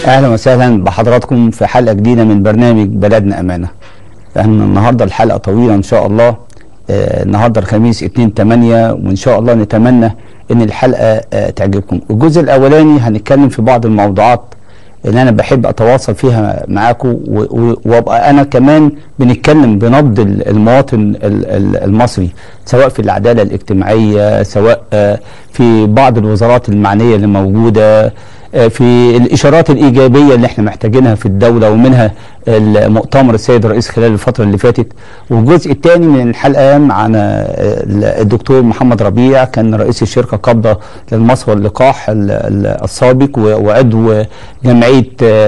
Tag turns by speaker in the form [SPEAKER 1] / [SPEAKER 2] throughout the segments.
[SPEAKER 1] اهلا وسهلا بحضراتكم في حلقه جديده من برنامج بلدنا امانه. احنا النهارده الحلقه طويله ان شاء الله آه النهارده الخميس 2 8 وان شاء الله نتمنى ان الحلقه آه تعجبكم. الجزء الاولاني هنتكلم في بعض الموضوعات اللي انا بحب اتواصل فيها معاكم وابقى انا كمان بنتكلم بنبض المواطن المصري سواء في العداله الاجتماعيه سواء آه في بعض الوزارات المعنيه اللي موجوده في الاشارات الايجابيه اللي احنا محتاجينها في الدوله ومنها المؤتمر السيد الرئيس خلال الفتره اللي فاتت والجزء الثاني من الحلقه معنا الدكتور محمد ربيع كان رئيس الشركه قبضه للمصفى واللقاح السابق وعضو جمعيه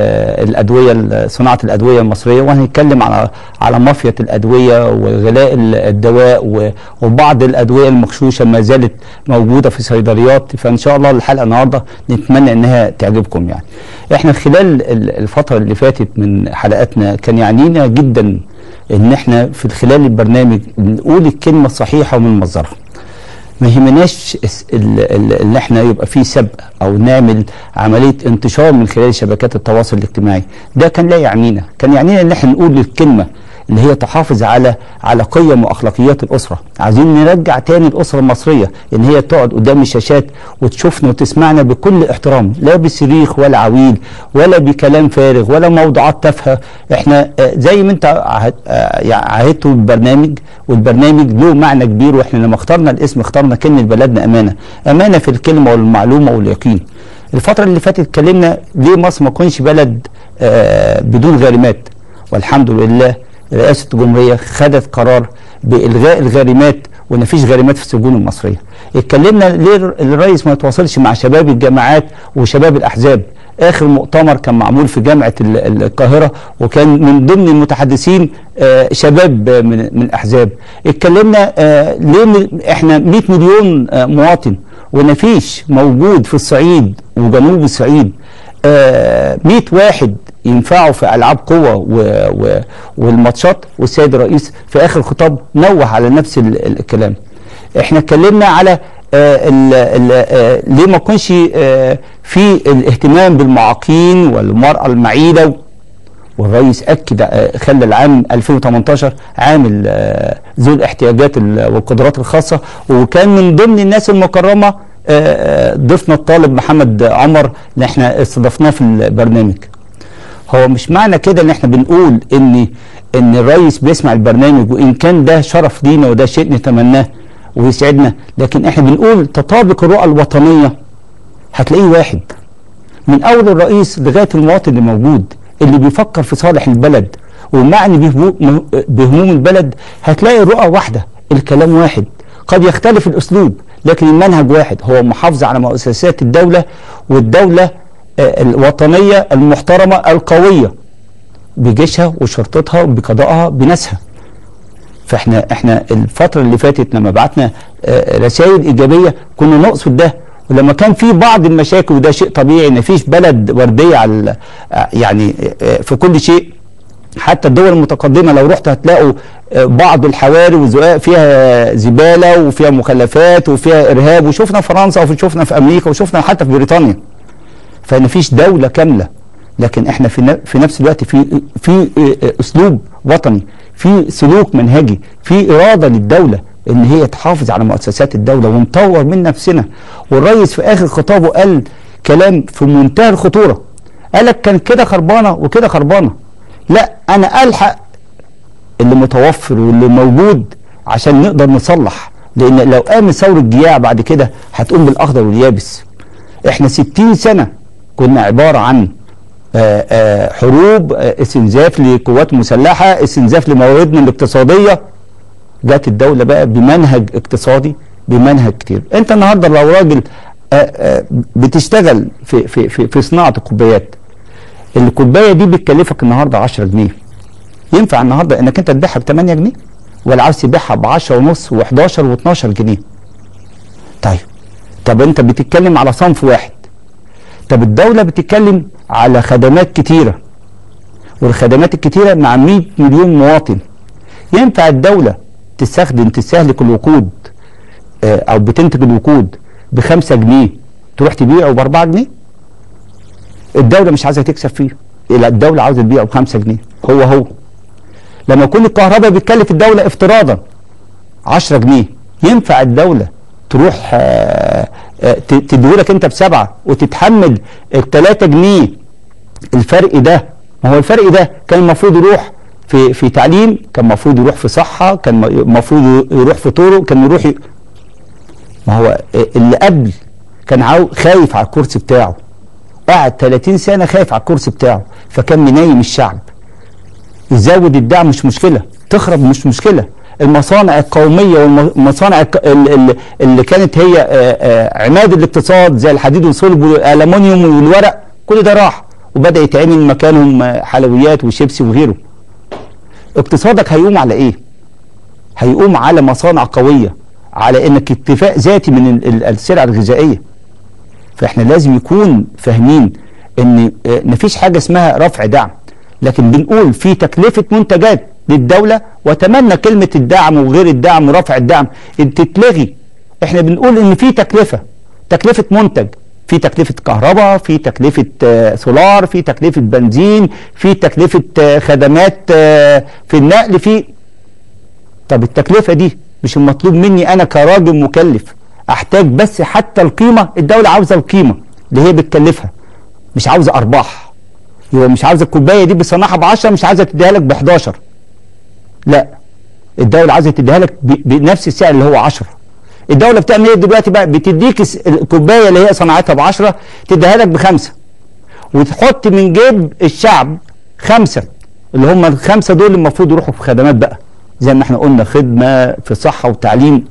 [SPEAKER 1] الادويه صناعه الادويه المصريه وهنتكلم على على مافيا الادويه وغلاء الدواء وبعض الادويه المغشوشه ما زالت موجوده في صيدليات فان شاء الله الحلقه النهارده نتمنى انها تعجبكم يعني احنا خلال الفتره اللي فاتت من حلقاتنا كان يعنينا جدا ان احنا في خلال البرنامج نقول الكلمه الصحيحه ومن مصدرها ما يهمناش ان احنا يبقى في سبق او نعمل عمليه انتشار من خلال شبكات التواصل الاجتماعي ده كان لا يعنينا كان يعنينا ان احنا نقول الكلمه اللي هي تحافظ على على قيم واخلاقيات الاسره عايزين نرجع تاني الاسره المصريه ان هي تقعد قدام الشاشات وتشوفنا وتسمعنا بكل احترام لا بصريخ ولا عويل ولا بكلام فارغ ولا موضوعات تافهه احنا زي ما انت عهدتوا البرنامج والبرنامج له معنى كبير واحنا لما اخترنا الاسم اخترنا كلمه بلدنا امانه امانه في الكلمه والمعلومه واليقين الفتره اللي فاتت اتكلمنا ليه مصر ما تكونش بلد بدون غارمات والحمد لله رئاسه الجمهوريه خدت قرار بالغاء الغارمات وان مفيش غارمات في السجون المصريه. اتكلمنا ليه الرئيس ما يتواصلش مع شباب الجامعات وشباب الاحزاب. اخر مؤتمر كان معمول في جامعه القاهره وكان من ضمن المتحدثين شباب من من الاحزاب. اتكلمنا ليه احنا 100 مليون مواطن ومفيش موجود في الصعيد وجنوب الصعيد 100 واحد ينفعوا في العاب قوه و... و... والماتشات والسيد الرئيس في اخر خطاب نوه على نفس ال... الكلام احنا اتكلمنا على آه ال... ال... آه ليه ما يكونش آه في الاهتمام بالمعاقين والمراه المعيده والرئيس اكد خلى العام 2018 عام ذو الاحتياجات والقدرات الخاصه وكان من ضمن الناس المكرمه ضيفنا الطالب محمد عمر اللي احنا استضفناه في البرنامج هو مش معنى كده ان احنا بنقول ان ان الرئيس بيسمع البرنامج وان كان ده شرف لينا وده شيء نتمناه ويسعدنا لكن احنا بنقول تطابق الرؤى الوطنيه هتلاقيه واحد من اول الرئيس لغايه المواطن اللي موجود اللي بيفكر في صالح البلد ومعني بهموم البلد هتلاقي الرؤى واحده الكلام واحد قد يختلف الاسلوب لكن المنهج واحد هو المحافظه على مؤسسات الدوله والدوله الوطنيه المحترمه القويه بجيشها وشرطتها بقضائها بناسها فاحنا احنا الفتره اللي فاتت لما بعتنا رسائل ايجابيه كنا نقصد ده ولما كان في بعض المشاكل وده شيء طبيعي ان فيش بلد ورديه على يعني في كل شيء حتى الدول المتقدمه لو رحت هتلاقوا بعض الحواري والزقاق فيها زباله وفيها مخلفات وفيها ارهاب وشفنا فرنسا وشفنا في امريكا وشفنا حتى في بريطانيا فما فيش دوله كامله لكن احنا في في نفس الوقت في في اسلوب وطني في سلوك منهجي في اراده للدوله ان هي تحافظ على مؤسسات الدوله ونطور من نفسنا والرئيس في اخر خطابه قال كلام في منتهى الخطوره قال لك كان كده خربانه وكده خربانه لا انا الحق اللي متوفر واللي موجود عشان نقدر نصلح لان لو قامت ثوره جياع بعد كده هتقوم بالاخضر واليابس احنا 60 سنه كنا عباره عن آآ آآ حروب استنزاف لقوات مسلحه استنزاف لمواردنا الاقتصاديه جت الدوله بقى بمنهج اقتصادي بمنهج كتير انت النهارده لو راجل آآ بتشتغل في في في, في صناعه الكوبايات الكوبايه دي بتكلفك النهارده 10 جنيه ينفع النهارده انك انت تبيعها ب 8 جنيه ولا عاوز تبيعها ب 10 ونص و11 و12 جنيه طيب طب انت بتتكلم على صنف واحد طب الدولة بتتكلم على خدمات كتيرة والخدمات الكتيرة مع 100 مليون مواطن ينفع الدولة تستخدم تستهلك الوقود آه، او بتنتج الوقود بخمسة جنيه تروح تبيعه باربعة جنيه الدوله مش عايزه تكسب فيه لا الدوله عاوزه تبيعه ب 5 جنيه هو هو لما يكون الكهرباء بتكلف الدوله افتراضا 10 جنيه ينفع الدوله تروح آه، آه، ت- تديهولك انت بسبعه وتتحمل ال 3 جنيه الفرق ده ما هو الفرق ده كان المفروض يروح في في تعليم كان المفروض يروح في صحه كان المفروض يروح في طرق كان يروح ي... ما هو اللي قبل كان عاو خايف على الكرسي بتاعه قعد 30 سنه خايف على الكرسي بتاعه فكان منايم الشعب يزود الدعم مش مشكله تخرب مش مشكله المصانع القوميه والمصانع الك- ال- ال- اللي كانت هي آه، آه، عماد الاقتصاد زي الحديد والصلب والالومنيوم والورق كل ده راح وبدا يتعمل مكانهم آه، حلويات وشيبسي وغيره اقتصادك هيقوم على ايه هيقوم على مصانع قويه على انك اكتفاء ذاتي من ال- ال- السلع الغذائيه فاحنا لازم يكون فاهمين ان آه، مفيش حاجه اسمها رفع دعم لكن بنقول في تكلفه منتجات للدوله واتمنى كلمه الدعم وغير الدعم ورفع الدعم ان تتلغي احنا بنقول ان في تكلفه تكلفه منتج في تكلفه كهرباء في تكلفه آه، سولار في تكلفه بنزين في تكلفه آه، خدمات آه، في النقل في طب التكلفة دي مش المطلوب مني أنا كراجل مكلف أحتاج بس حتى القيمة الدولة عاوزة القيمة اللي هي بتكلفها مش عاوزة أرباح يبقى مش عاوزة الكوباية دي بصناعها ب 10 مش عايزة تديها لك ب 11 لا الدولة عايزة تديها لك ب- بنفس السعر اللي هو 10 الدولة بتعمل ايه دلوقتي بقى بتديك الس- الكوباية اللي هي صناعتها ب 10 تديها لك بخمسة وتحط من جيب الشعب خمسة اللي هم الخمسة دول المفروض يروحوا في خدمات بقى زي ما احنا قلنا خدمة في صحة وتعليم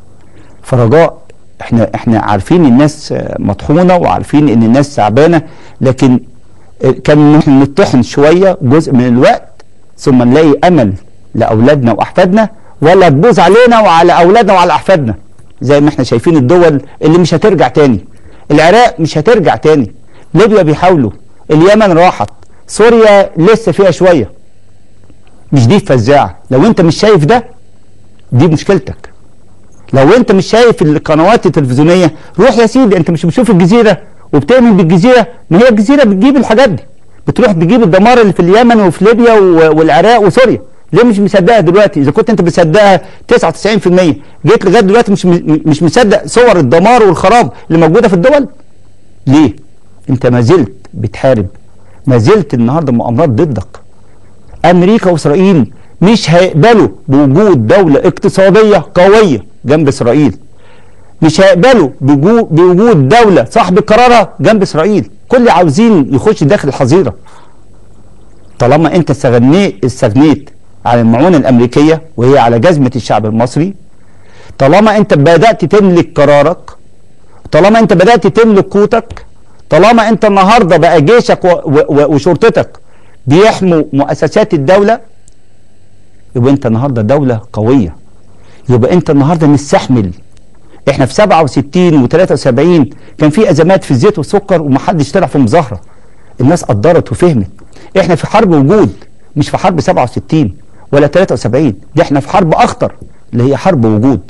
[SPEAKER 1] فرجاء احنا احنا عارفين الناس آه، مطحونة وعارفين ان الناس تعبانة لكن آه، كان نحن نطحن شوية جزء من الوقت ثم نلاقي امل لاولادنا واحفادنا ولا تبوظ علينا وعلى اولادنا وعلى احفادنا زي ما احنا شايفين الدول اللي مش هترجع تاني العراق مش هترجع تاني ليبيا بيحاولوا اليمن راحت سوريا لسه فيها شويه مش دي فزاعه لو انت مش شايف ده دي مشكلتك لو انت مش شايف القنوات التلفزيونيه روح يا سيدي انت مش بتشوف الجزيره وبتعمل بالجزيره ما هي الجزيره بتجيب الحاجات دي بتروح تجيب الدمار اللي في اليمن وفي ليبيا و- والعراق وسوريا ليه مش مصدقها دلوقتي اذا كنت انت مصدقها 99% جيت لغايه دلوقتي مش م- مش مصدق صور الدمار والخراب اللي موجوده في الدول ليه انت ما زلت بتحارب ما زلت النهارده مؤامرات ضدك امريكا واسرائيل مش هيقبلوا بوجود دوله اقتصاديه قويه جنب اسرائيل مش هيقبلوا بجو- بوجود دوله صاحب قرارها جنب اسرائيل كل عاوزين يخش داخل الحظيره طالما انت استغنيت استغنيت عن المعونه الامريكيه وهي على جزمه الشعب المصري طالما انت بدات تملك قرارك طالما انت بدات تملك قوتك طالما انت النهارده بقى جيشك و- و- وشرطتك بيحموا مؤسسات الدوله يبقى انت النهارده دوله قويه يبقى انت النهارده نستحمل احنا في 67 و73 كان في ازمات في الزيت والسكر ومحدش طلع في مظاهره الناس قدرت وفهمت احنا في حرب وجود مش في حرب 67 ولا 73 دي احنا في حرب اخطر اللي هي حرب وجود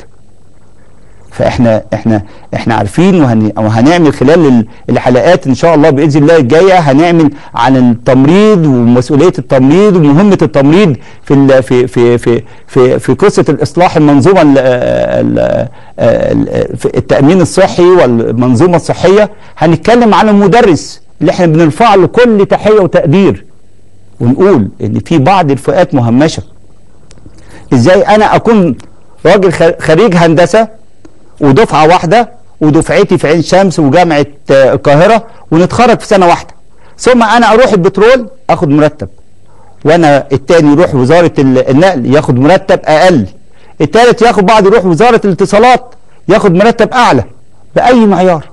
[SPEAKER 1] فاحنا احنا احنا عارفين وهن وهنعمل خلال ال- الحلقات ان شاء الله باذن الله الجايه هنعمل عن التمريض ومسؤوليه التمريض ومهمه التمريض في ال في في في في, في قصه الاصلاح المنظومه ال ال ال في التامين الصحي والمنظومه الصحيه هنتكلم عن المدرس اللي احنا بنرفع له كل تحيه وتقدير ونقول ان في بعض الفئات مهمشه ازاي انا اكون راجل خ- خريج هندسه ودفعه واحده ودفعتي في عين شمس وجامعه آه، القاهره ونتخرج في سنه واحده ثم انا اروح البترول اخد مرتب وانا التاني يروح وزاره ال- النقل ياخد مرتب اقل التالت ياخد بعض يروح وزاره الاتصالات ياخد مرتب اعلى باي معيار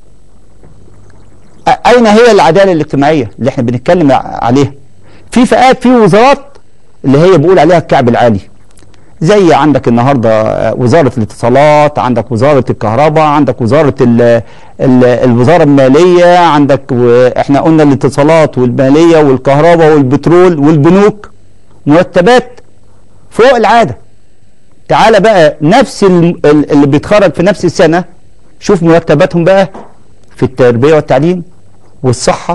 [SPEAKER 1] أ- اين هي العداله الاجتماعيه اللي احنا بنتكلم ع- عليها في فئات في وزارات اللي هي بيقول عليها الكعب العالي زي عندك النهارده آه، وزاره الاتصالات عندك وزاره الكهرباء عندك وزاره ال ال الوزاره الماليه عندك احنا قلنا الاتصالات والماليه والكهرباء والبترول والبنوك مرتبات فوق العاده تعالى بقى نفس ال- ال- اللي بيتخرج في نفس السنه شوف مرتباتهم بقى في التربيه والتعليم والصحه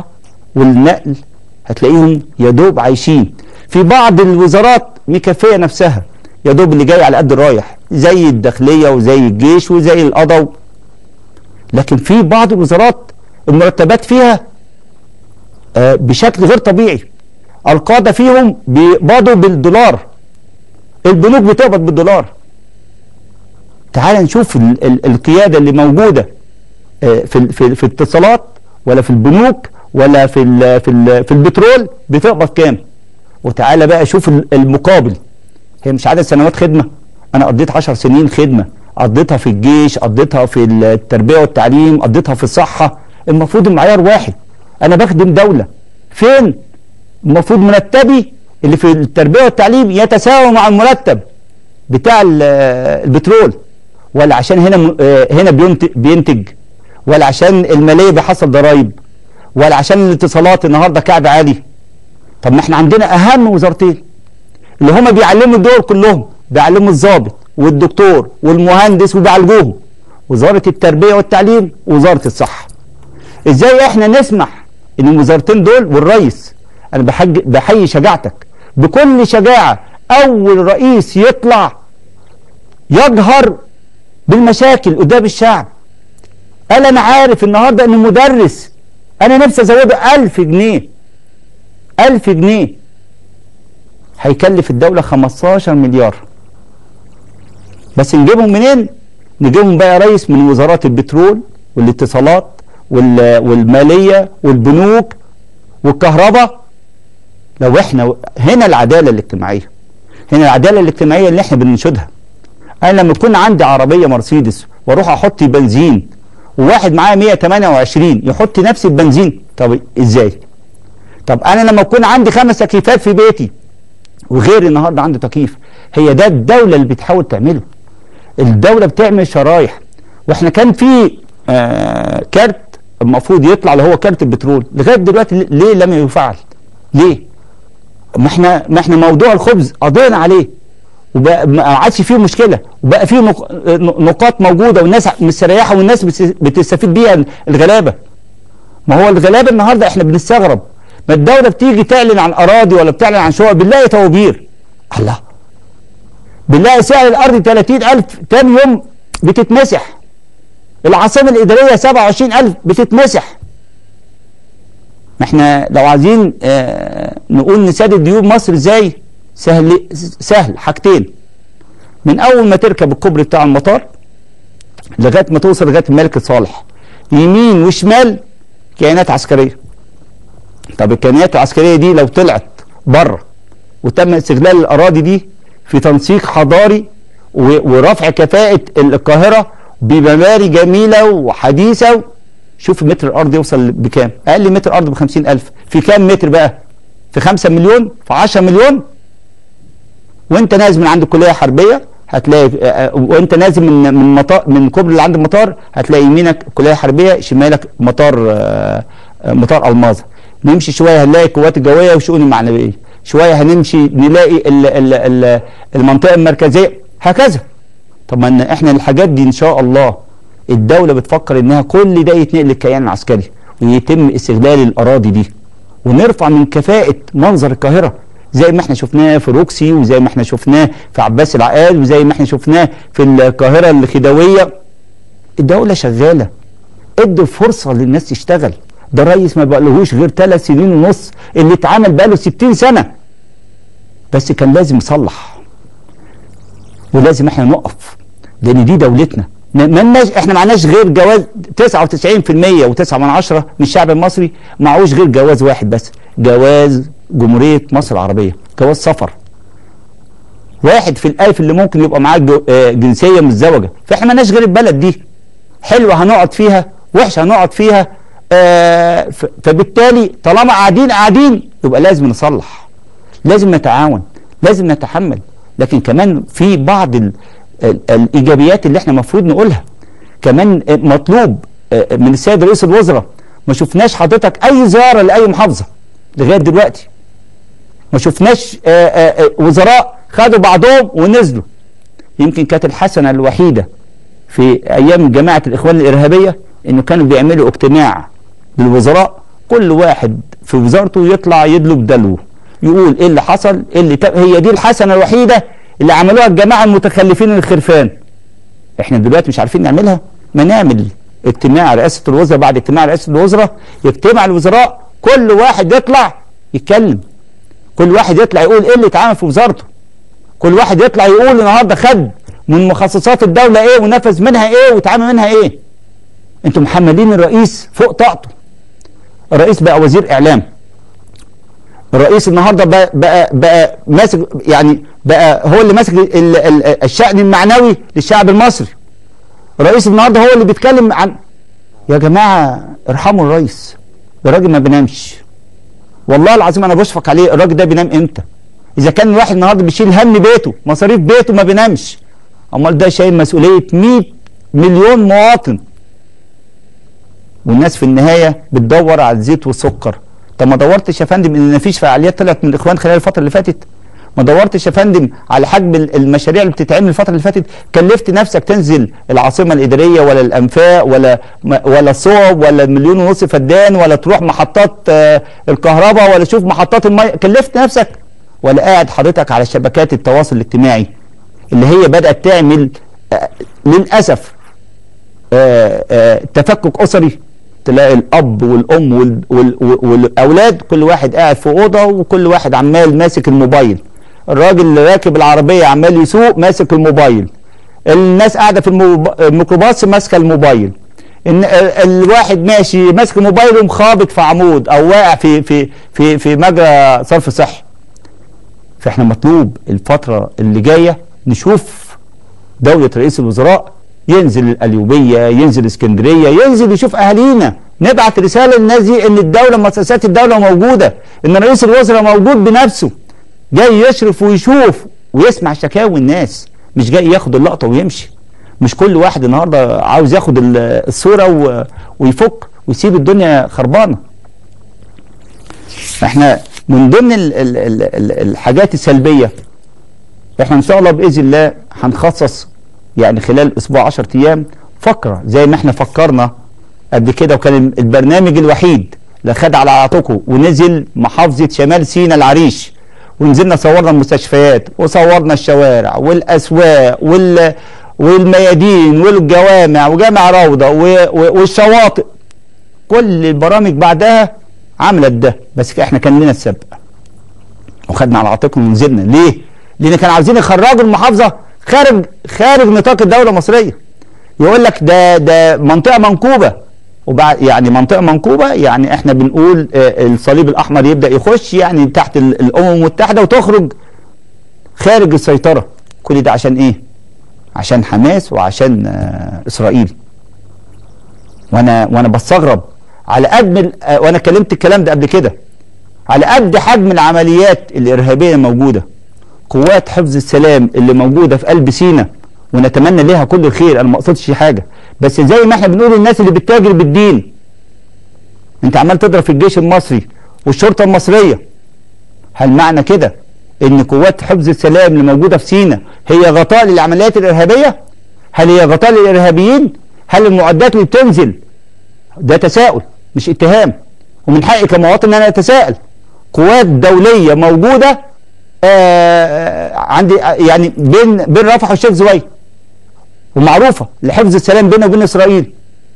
[SPEAKER 1] والنقل هتلاقيهم يا دوب عايشين في بعض الوزارات مكفيه نفسها يا دوب اللي جاي على قد الرايح زي الداخليه وزي الجيش وزي القضاء لكن في بعض الوزارات المرتبات فيها آه، بشكل غير طبيعي القاده فيهم بيقبضوا بالدولار البنوك بتقبض بالدولار تعال نشوف ال ال القياده اللي موجوده آه، في ال- في في الاتصالات ولا في البنوك ولا في ال في ال في البترول بتقبض كام وتعالى بقى شوف ال- المقابل هي مش عدد سنوات خدمه انا قضيت 10 سنين خدمه قضيتها في الجيش قضيتها في التربيه والتعليم قضيتها في الصحه المفروض المعيار واحد انا بخدم دوله فين المفروض مرتبي اللي في التربيه والتعليم يتساوى مع المرتب بتاع ال- البترول ولا عشان هنا م- آه، هنا بينت- بينتج ولا عشان الماليه بيحصل ضرائب ولا عشان الاتصالات النهارده كعب عالي طب ما احنا عندنا اهم وزارتين اللي هم بيعلموا الدول كلهم بيعلموا الضابط والدكتور والمهندس وبيعالجوهم وزاره التربيه والتعليم ووزاره الصحه ازاي احنا نسمح ان الوزارتين دول والرئيس انا بحج بحيي شجاعتك بكل شجاعه اول رئيس يطلع يجهر بالمشاكل قدام الشعب قال انا عارف النهارده ان مدرس انا نفسي ازوده ألف جنيه ألف جنيه هيكلف الدولة 15 مليار بس نجيبهم منين نجيبهم بقى يا ريس من وزارات البترول والاتصالات وال- والمالية والبنوك والكهرباء لو احنا هنا العدالة الاجتماعية هنا العدالة الاجتماعية اللي احنا بننشدها انا لما يكون عندي عربية مرسيدس واروح احط بنزين وواحد معاه 128 يحط نفس البنزين طب ازاي طب انا لما يكون عندي خمس تكييفات في بيتي وغير النهارده عنده تكييف هي ده الدوله اللي بتحاول تعمله الدوله بتعمل شرايح واحنا كان في آه كارت المفروض يطلع اللي هو كارت البترول لغايه دلوقتي ليه لم يفعل ليه ما احنا ما احنا موضوع الخبز قضينا عليه وبقى ما عادش فيه مشكله وبقى فيه نق- نقاط موجوده والناس مستريحه والناس بت- بتستفيد بيها الغلابه ما هو الغلابه النهارده احنا بنستغرب ما الدوله بتيجي تعلن عن اراضي ولا بتعلن عن شقق بنلاقي طوابير الله بنلاقي سعر الارض 30000 تاني يوم بتتمسح العاصمه الاداريه 27000 بتتمسح ما احنا لو عايزين اه نقول نسدد ديون مصر ازاي سهل سهل حاجتين من اول ما تركب الكوبري بتاع المطار لغايه ما توصل لغايه الملك صالح يمين وشمال كيانات عسكريه طب الكيانات العسكريه دي لو طلعت بره وتم استغلال الاراضي دي في تنسيق حضاري و- ورفع كفاءه القاهره بمباني جميله وحديثه شوف متر الارض يوصل بكام اقل متر ارض ب 50000 في كام متر بقى في 5 مليون في 10 مليون وانت نازل من عند الكليه الحربيه هتلاقي آه، آه، وانت نازل من من مطار من كوبري اللي عند المطار هتلاقي يمينك كليه حربيه شمالك مطار آه، آه، مطار الماظه نمشي شويه هنلاقي القوات الجويه والشؤون المعنويه شويه هنمشي نلاقي ال ال ال المنطقه المركزيه هكذا طب ما إن احنا الحاجات دي ان شاء الله الدوله بتفكر انها كل ده يتنقل للكيان العسكري ويتم استغلال الاراضي دي ونرفع من كفاءه منظر القاهره زي ما احنا شفناه في روكسي وزي ما احنا شفناه في عباس العقاد وزي ما احنا شفناه في القاهره الخديويه الدوله شغاله ادوا فرصه للناس تشتغل ده الرئيس ما بقالهوش غير ثلاث سنين ونص اللي اتعمل بقاله 60 سنه بس كان لازم يصلح ولازم احنا نقف لان دي دولتنا ما مالناش احنا معناش غير جواز 99% و9 من عشرة من الشعب المصري معهوش غير جواز واحد بس جواز جمهورية مصر العربية جواز سفر واحد في الألف اللي ممكن يبقى معاه جو- آه، جنسية متزوجة فاحنا مالناش غير البلد دي حلوة هنقعد فيها وحشة هنقعد فيها آه، ف- فبالتالي طالما قاعدين قاعدين يبقى لازم نصلح لازم نتعاون لازم نتحمل لكن كمان في بعض ال ال الايجابيات اللي احنا المفروض نقولها كمان آه، مطلوب آه، من السيد رئيس الوزراء ما شفناش حضرتك اي زياره لاي محافظه لغايه دلوقتي ما شفناش آه، آه، آه، وزراء خدوا بعضهم ونزلوا يمكن كانت الحسنه الوحيده في ايام جماعه الاخوان الارهابيه انه كانوا بيعملوا اجتماع للوزراء كل واحد في وزارته يطلع يدلب دلو يقول ايه اللي حصل ايه اللي تم هي دي الحسنه الوحيده اللي عملوها الجماعه المتخلفين الخرفان احنا دلوقتي مش عارفين نعملها ما نعمل اجتماع رئاسه الوزراء بعد اجتماع رئاسه الوزراء يجتمع الوزراء كل واحد يطلع يتكلم كل واحد يطلع يقول ايه اللي اتعمل في وزارته كل واحد يطلع يقول النهارده خد من مخصصات الدوله ايه ونفذ منها ايه واتعمل منها ايه انتوا محملين الرئيس فوق طاقته الرئيس بقى وزير اعلام الرئيس النهارده بقى بقى, بقى ماسك يعني بقى هو اللي ماسك ال- ال- الشأن المعنوي للشعب المصري الرئيس النهارده هو اللي بيتكلم عن يا جماعه ارحموا الرئيس الراجل ما بينامش والله العظيم انا بشفق عليه الراجل ده بينام امتى اذا كان الواحد النهارده بيشيل هم بيته مصاريف بيته ما بينامش امال ده شايل مسؤوليه 100 مليون مواطن والناس في النهايه بتدور على الزيت والسكر طب ما دورتش يا فندم ان مفيش فعاليات طلعت من الاخوان خلال الفتره اللي فاتت ما دورتش يا فندم على حجم ال- المشاريع اللي بتتعمل الفتره اللي فاتت كلفت نفسك تنزل العاصمه الاداريه ولا الانفاق ولا م- ولا صوب ولا مليون ونص فدان ولا تروح محطات آه، الكهرباء ولا تشوف محطات الميه كلفت نفسك ولا قاعد حضرتك على شبكات التواصل الاجتماعي اللي هي بدات تعمل آه، للاسف آه، آه، تفكك اسري تلاقي الاب والام وال- وال- والاولاد كل واحد قاعد في اوضه وكل واحد عمال ماسك الموبايل الراجل اللي راكب العربيه عمال يسوق ماسك الموبايل الناس قاعده في الموب- الميكروباص ماسكه الموبايل إن ال- الواحد ماشي ماسك الموبايل ومخابط في عمود او واقع في في في في مجرى صرف صحي فاحنا مطلوب الفتره اللي جايه نشوف دولة رئيس الوزراء ينزل القليوبية ينزل اسكندرية ينزل يشوف أهالينا نبعت رسالة للناس دي إن الدولة مؤسسات الدولة موجودة إن رئيس الوزراء موجود بنفسه جاي يشرف ويشوف ويسمع شكاوي الناس مش جاي ياخد اللقطة ويمشي مش كل واحد النهاردة عاوز ياخد ال- الصورة و- ويفك ويسيب الدنيا خربانة احنا من ضمن ال ال ال ال الحاجات السلبية احنا ان شاء الله باذن الله هنخصص يعني خلال اسبوع 10 ايام فقره زي ما احنا فكرنا قبل كده وكان البرنامج الوحيد اللي خد على عاتقه ونزل محافظه شمال سيناء العريش ونزلنا صورنا المستشفيات وصورنا الشوارع والاسواق وال والميادين والجوامع وجامع روضه و- و- والشواطئ كل البرامج بعدها عملت ده بس احنا كان لنا السبق وخدنا على عاتقنا ونزلنا ليه؟ لان كانوا عاوزين يخرجوا المحافظه خارج خارج نطاق الدوله المصريه يقول لك ده ده منطقه منكوبه وبعد يعني منطقه منكوبه يعني احنا بنقول آه، الصليب الاحمر يبدا يخش يعني تحت ال- الامم المتحده وتخرج خارج السيطره كل ده عشان ايه؟ عشان حماس وعشان آه، اسرائيل وانا وانا بستغرب على قد ال- آه، وانا اتكلمت الكلام ده قبل كده على قد حجم العمليات الارهابيه الموجوده قوات حفظ السلام اللي موجوده في قلب سينا ونتمنى ليها كل الخير انا ما اقصدش حاجه بس زي ما احنا بنقول الناس اللي بتتاجر بالدين انت عمال تضرب في الجيش المصري والشرطه المصريه هل معنى كده ان قوات حفظ السلام اللي موجوده في سينا هي غطاء للعمليات الارهابيه هل هي غطاء للارهابيين هل المعدات اللي بتنزل ده تساؤل مش اتهام ومن حقي كمواطن ان انا اتساءل قوات دوليه موجوده آه عندي آه، يعني بين بين رفح والشيخ زويد ومعروفه لحفظ السلام بيننا وبين اسرائيل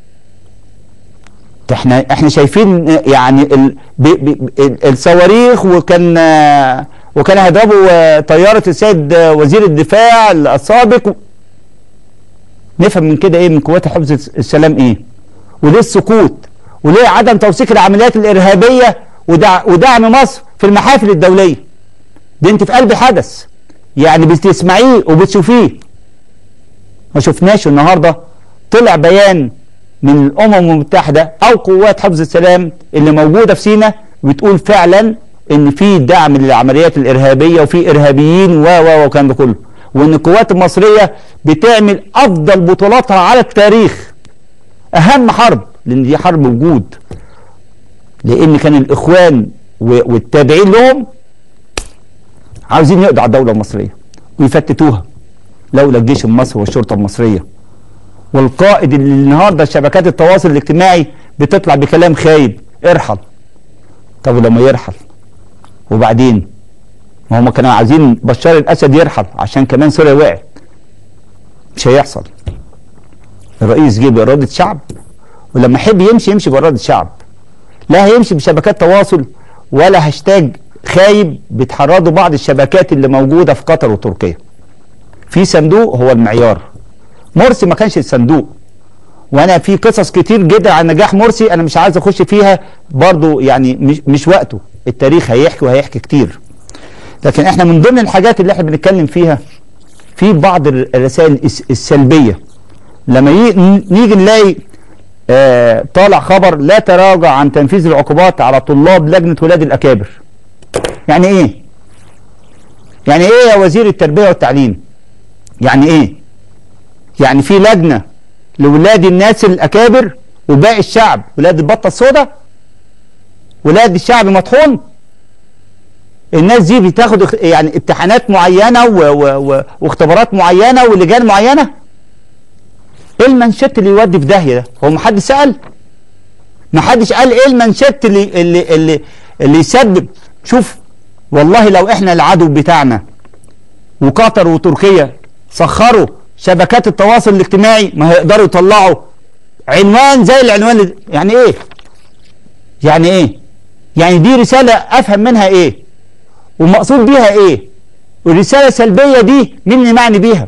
[SPEAKER 1] ده احنا احنا شايفين آه، يعني ال ب ب ال- الصواريخ وكان آه، وكان هيضربوا آه، طياره السيد آه، وزير الدفاع السابق و- نفهم من كده ايه من قوات حفظ السلام ايه وليه السكوت وليه عدم توثيق العمليات الارهابيه ودع ودعم مصر في المحافل الدوليه دي انت في قلب حدث يعني بتسمعيه وبتشوفيه ما شفناش النهارده طلع بيان من الامم المتحده او قوات حفظ السلام اللي موجوده في سينا بتقول فعلا ان في دعم للعمليات الارهابيه وفي ارهابيين و و والكلام ده كله وان القوات المصريه بتعمل افضل بطولاتها على التاريخ اهم حرب لان دي حرب وجود لان كان الاخوان و- والتابعين لهم عاوزين يقضوا على الدوله المصريه ويفتتوها لولا الجيش المصري والشرطه المصريه والقائد اللي النهارده شبكات التواصل الاجتماعي بتطلع بكلام خايب ارحل طب ولما يرحل وبعدين ما هم كانوا عايزين بشار الاسد يرحل عشان كمان سوريا وقعت مش هيحصل الرئيس جه باراده شعب ولما يحب يمشي يمشي باراده شعب لا هيمشي بشبكات تواصل ولا هاشتاج خايب بتحرضوا بعض الشبكات اللي موجوده في قطر وتركيا في صندوق هو المعيار مرسي ما كانش الصندوق وانا في قصص كتير جدا عن نجاح مرسي انا مش عايز اخش فيها برضو يعني مش, مش وقته التاريخ هيحكي وهيحكي كتير لكن احنا من ضمن الحاجات اللي احنا بنتكلم فيها في بعض الرسائل السلبيه لما نيجي نلاقي آه طالع خبر لا تراجع عن تنفيذ العقوبات على طلاب لجنه ولاد الاكابر يعني ايه يعني ايه يا وزير التربيه والتعليم يعني ايه يعني في لجنه لولاد الناس الاكابر وباقي الشعب ولاد البطه السوداء ولاد الشعب مطحون الناس دي بتاخد يعني امتحانات معينه و و و واختبارات معينه ولجان معينه ايه المنشط اللي يودي في داهيه ده هو محدش سال محدش قال ايه المنشط اللي اللي اللي, اللي يسبب شوف والله لو احنا العدو بتاعنا وقطر وتركيا سخروا شبكات التواصل الاجتماعي ما هيقدروا يطلعوا عنوان زي العنوان اللي يعني ايه يعني ايه يعني دي رسالة افهم منها ايه والمقصود بيها ايه والرسالة السلبية دي مين اللي معني بيها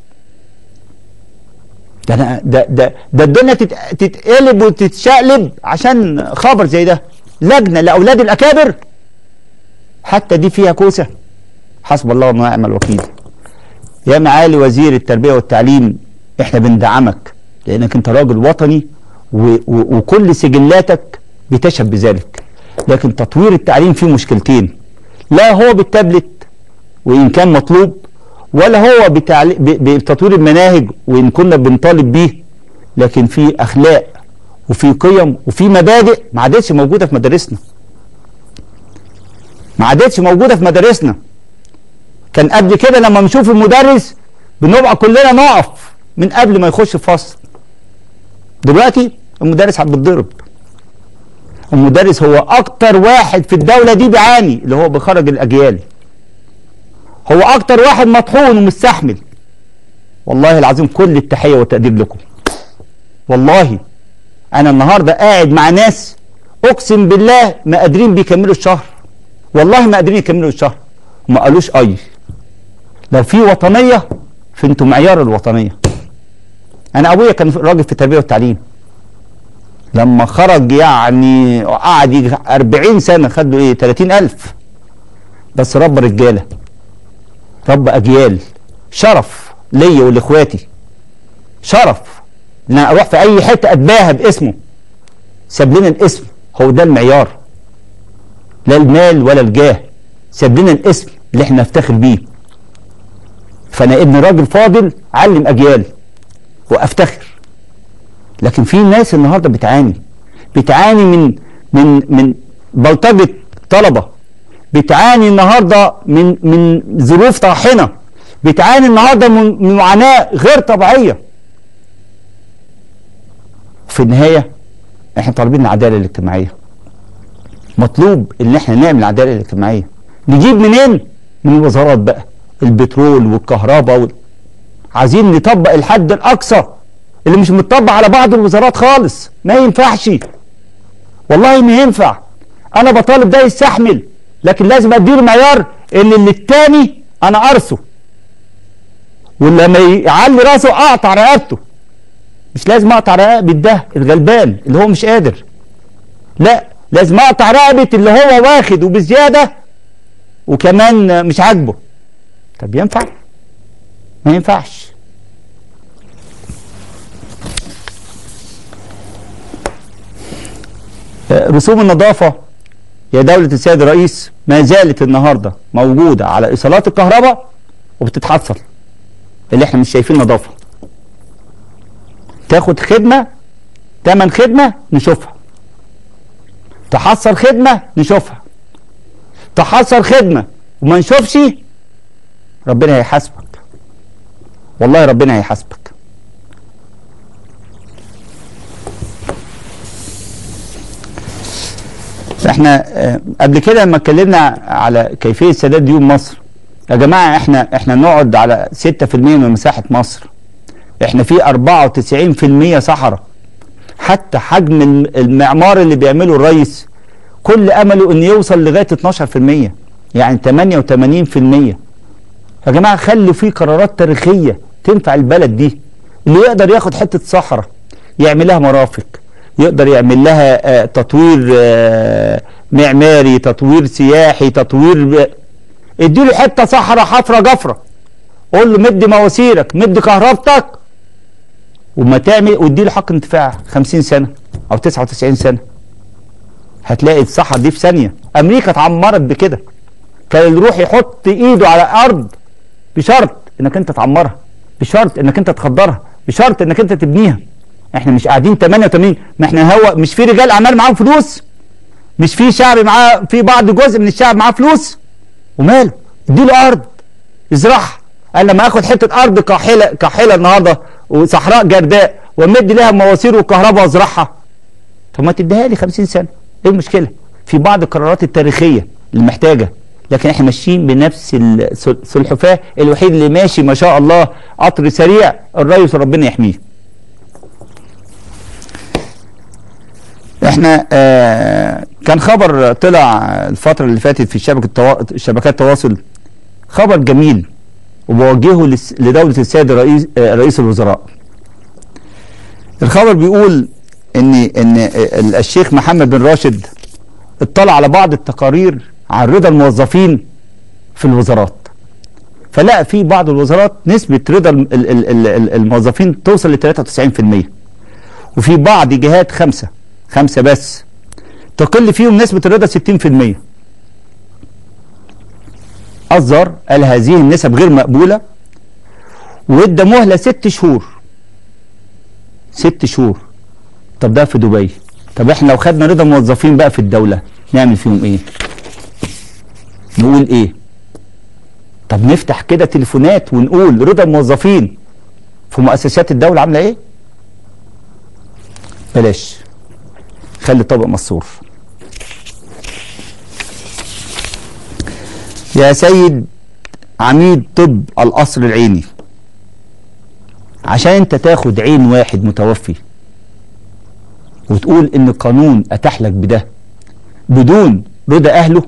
[SPEAKER 1] ده أنا ده ده ده الدنيا تتقلب وتتشقلب عشان خبر زي ده لجنة لأولاد الأكابر حتى دي فيها كوسة حسب الله ونعم الوكيل يا معالي وزير التربية والتعليم احنا بندعمك لانك انت راجل وطني و و وكل سجلاتك بتشهد بذلك لكن تطوير التعليم فيه مشكلتين لا هو بالتابلت وان كان مطلوب ولا هو بتطوير المناهج وان كنا بنطالب بيه لكن في اخلاق وفي قيم وفي مبادئ ما عادتش موجوده في مدارسنا ما عادتش موجوده في مدارسنا كان قبل كده لما نشوف المدرس بنبقى كلنا نقف من قبل ما يخش الفصل دلوقتي المدرس بيتضرب المدرس هو اكتر واحد في الدولة دي بيعاني اللي هو بيخرج الاجيال هو اكتر واحد مطحون ومستحمل والله العظيم كل التحية والتقدير لكم والله انا النهاردة قاعد مع ناس اقسم بالله ما قادرين بيكملوا الشهر والله ما قادرين يكملوا الشهر وما قالوش اي لو في وطنيه فانتوا معيار الوطنيه انا ابويا كان راجل في التربيه والتعليم لما خرج يعني قعد يجي 40 سنه خد له ايه 30000 بس رب رجاله رب اجيال شرف ليا ولاخواتي شرف ان انا اروح في اي حته اتباهى باسمه ساب لنا الاسم هو ده المعيار لا المال ولا الجاه ساب لنا الاسم اللي احنا نفتخر بيه فانا ابن راجل فاضل علم اجيال وافتخر لكن في ناس النهارده بتعاني بتعاني من من من بلطجه طلبه بتعاني النهارده من من ظروف طاحنه بتعاني النهارده من معاناه غير طبيعيه في النهايه احنا طالبين العداله الاجتماعيه مطلوب ان احنا نعمل العداله الاجتماعيه نجيب منين من الوزارات بقى البترول والكهرباء وال... عايزين نطبق الحد الاقصى اللي مش متطبق على بعض الوزارات خالص ما ينفعش والله ما ينفع انا بطالب ده يستحمل لكن لازم اديله معيار اللي, اللي التاني انا ارثه ولما يعلي راسه اقطع رقبته مش لازم اقطع رقبه ده الغلبان اللي هو مش قادر لا لازم اقطع رقبه اللي هو واخد وبزياده وكمان مش عاجبه طب ينفع ما ينفعش رسوم النظافة يا دولة السيد الرئيس ما زالت النهاردة موجودة على إيصالات الكهرباء وبتتحصل اللي احنا مش شايفين نظافة تاخد خدمة تمن خدمة نشوفها تحصل خدمة نشوفها تحصل خدمة وما نشوفش ربنا هيحاسبك والله ربنا هيحاسبك احنا احنا آه، قبل كده لما اتكلمنا على كيفيه سداد ديون مصر يا جماعه احنا احنا نقعد على 6% من مساحه مصر احنا في 94% صحراء حتى حجم الم- المعمار اللي بيعمله الرئيس كل امله ان يوصل لغايه 12% يعني 88% يا جماعه خلوا في قرارات تاريخيه تنفع البلد دي اللي يقدر ياخد حته صحراء يعمل لها مرافق يقدر يعمل لها آه، تطوير آه، معماري تطوير سياحي تطوير اديله حته صحراء حفره جفره قول له مد مواسيرك مد كهربتك وما تعمل واديله حق انتفاع 50 سنه او 99 سنه هتلاقي الصحراء دي في ثانيه امريكا اتعمرت بكده كان يروح يحط ايده على ارض بشرط انك انت تعمرها بشرط انك انت تخضرها بشرط انك انت تبنيها احنا مش قاعدين 88 ما احنا هو مش في رجال اعمال معاهم فلوس مش في شعب معاه في بعض جزء من الشعب معاه فلوس وماله اديله ارض ازرعها قال لما اخد حته ارض كاحله كاحله النهارده وصحراء جرداء وامد لها مواسير وكهرباء وازرعها طب ما تديها لي 50 سنه ايه المشكله في بعض القرارات التاريخيه اللي محتاجه لكن احنا ماشيين بنفس السل- السلحفاه الوحيد اللي ماشي ما شاء الله قطر سريع الريس ربنا يحميه احنا آه كان خبر طلع الفترة اللي فاتت في شبكة توا... شبكات التواصل خبر جميل وبوجهه لس... لدولة السيد رئيس آه رئيس الوزراء الخبر بيقول ان ان ال- الشيخ محمد بن راشد اطلع على بعض التقارير عن رضا الموظفين في الوزارات فلقى في بعض الوزارات نسبة رضا ال- ال- ال- ال- الموظفين توصل ل 93% وفي بعض جهات خمسة خمسة بس تقل فيهم نسبة الرضا 60% أصدر قال هذه النسب غير مقبولة وادى مهلة ست شهور ست شهور طب ده في دبي طب احنا لو خدنا رضا موظفين بقى في الدولة نعمل فيهم ايه نقول ايه طب نفتح كده تليفونات ونقول رضا الموظفين في مؤسسات الدولة عاملة ايه بلاش خلي الطبق مصور يا سيد عميد طب القصر العيني عشان انت تاخد عين واحد متوفي وتقول ان القانون اتاح لك بده بدون رضا اهله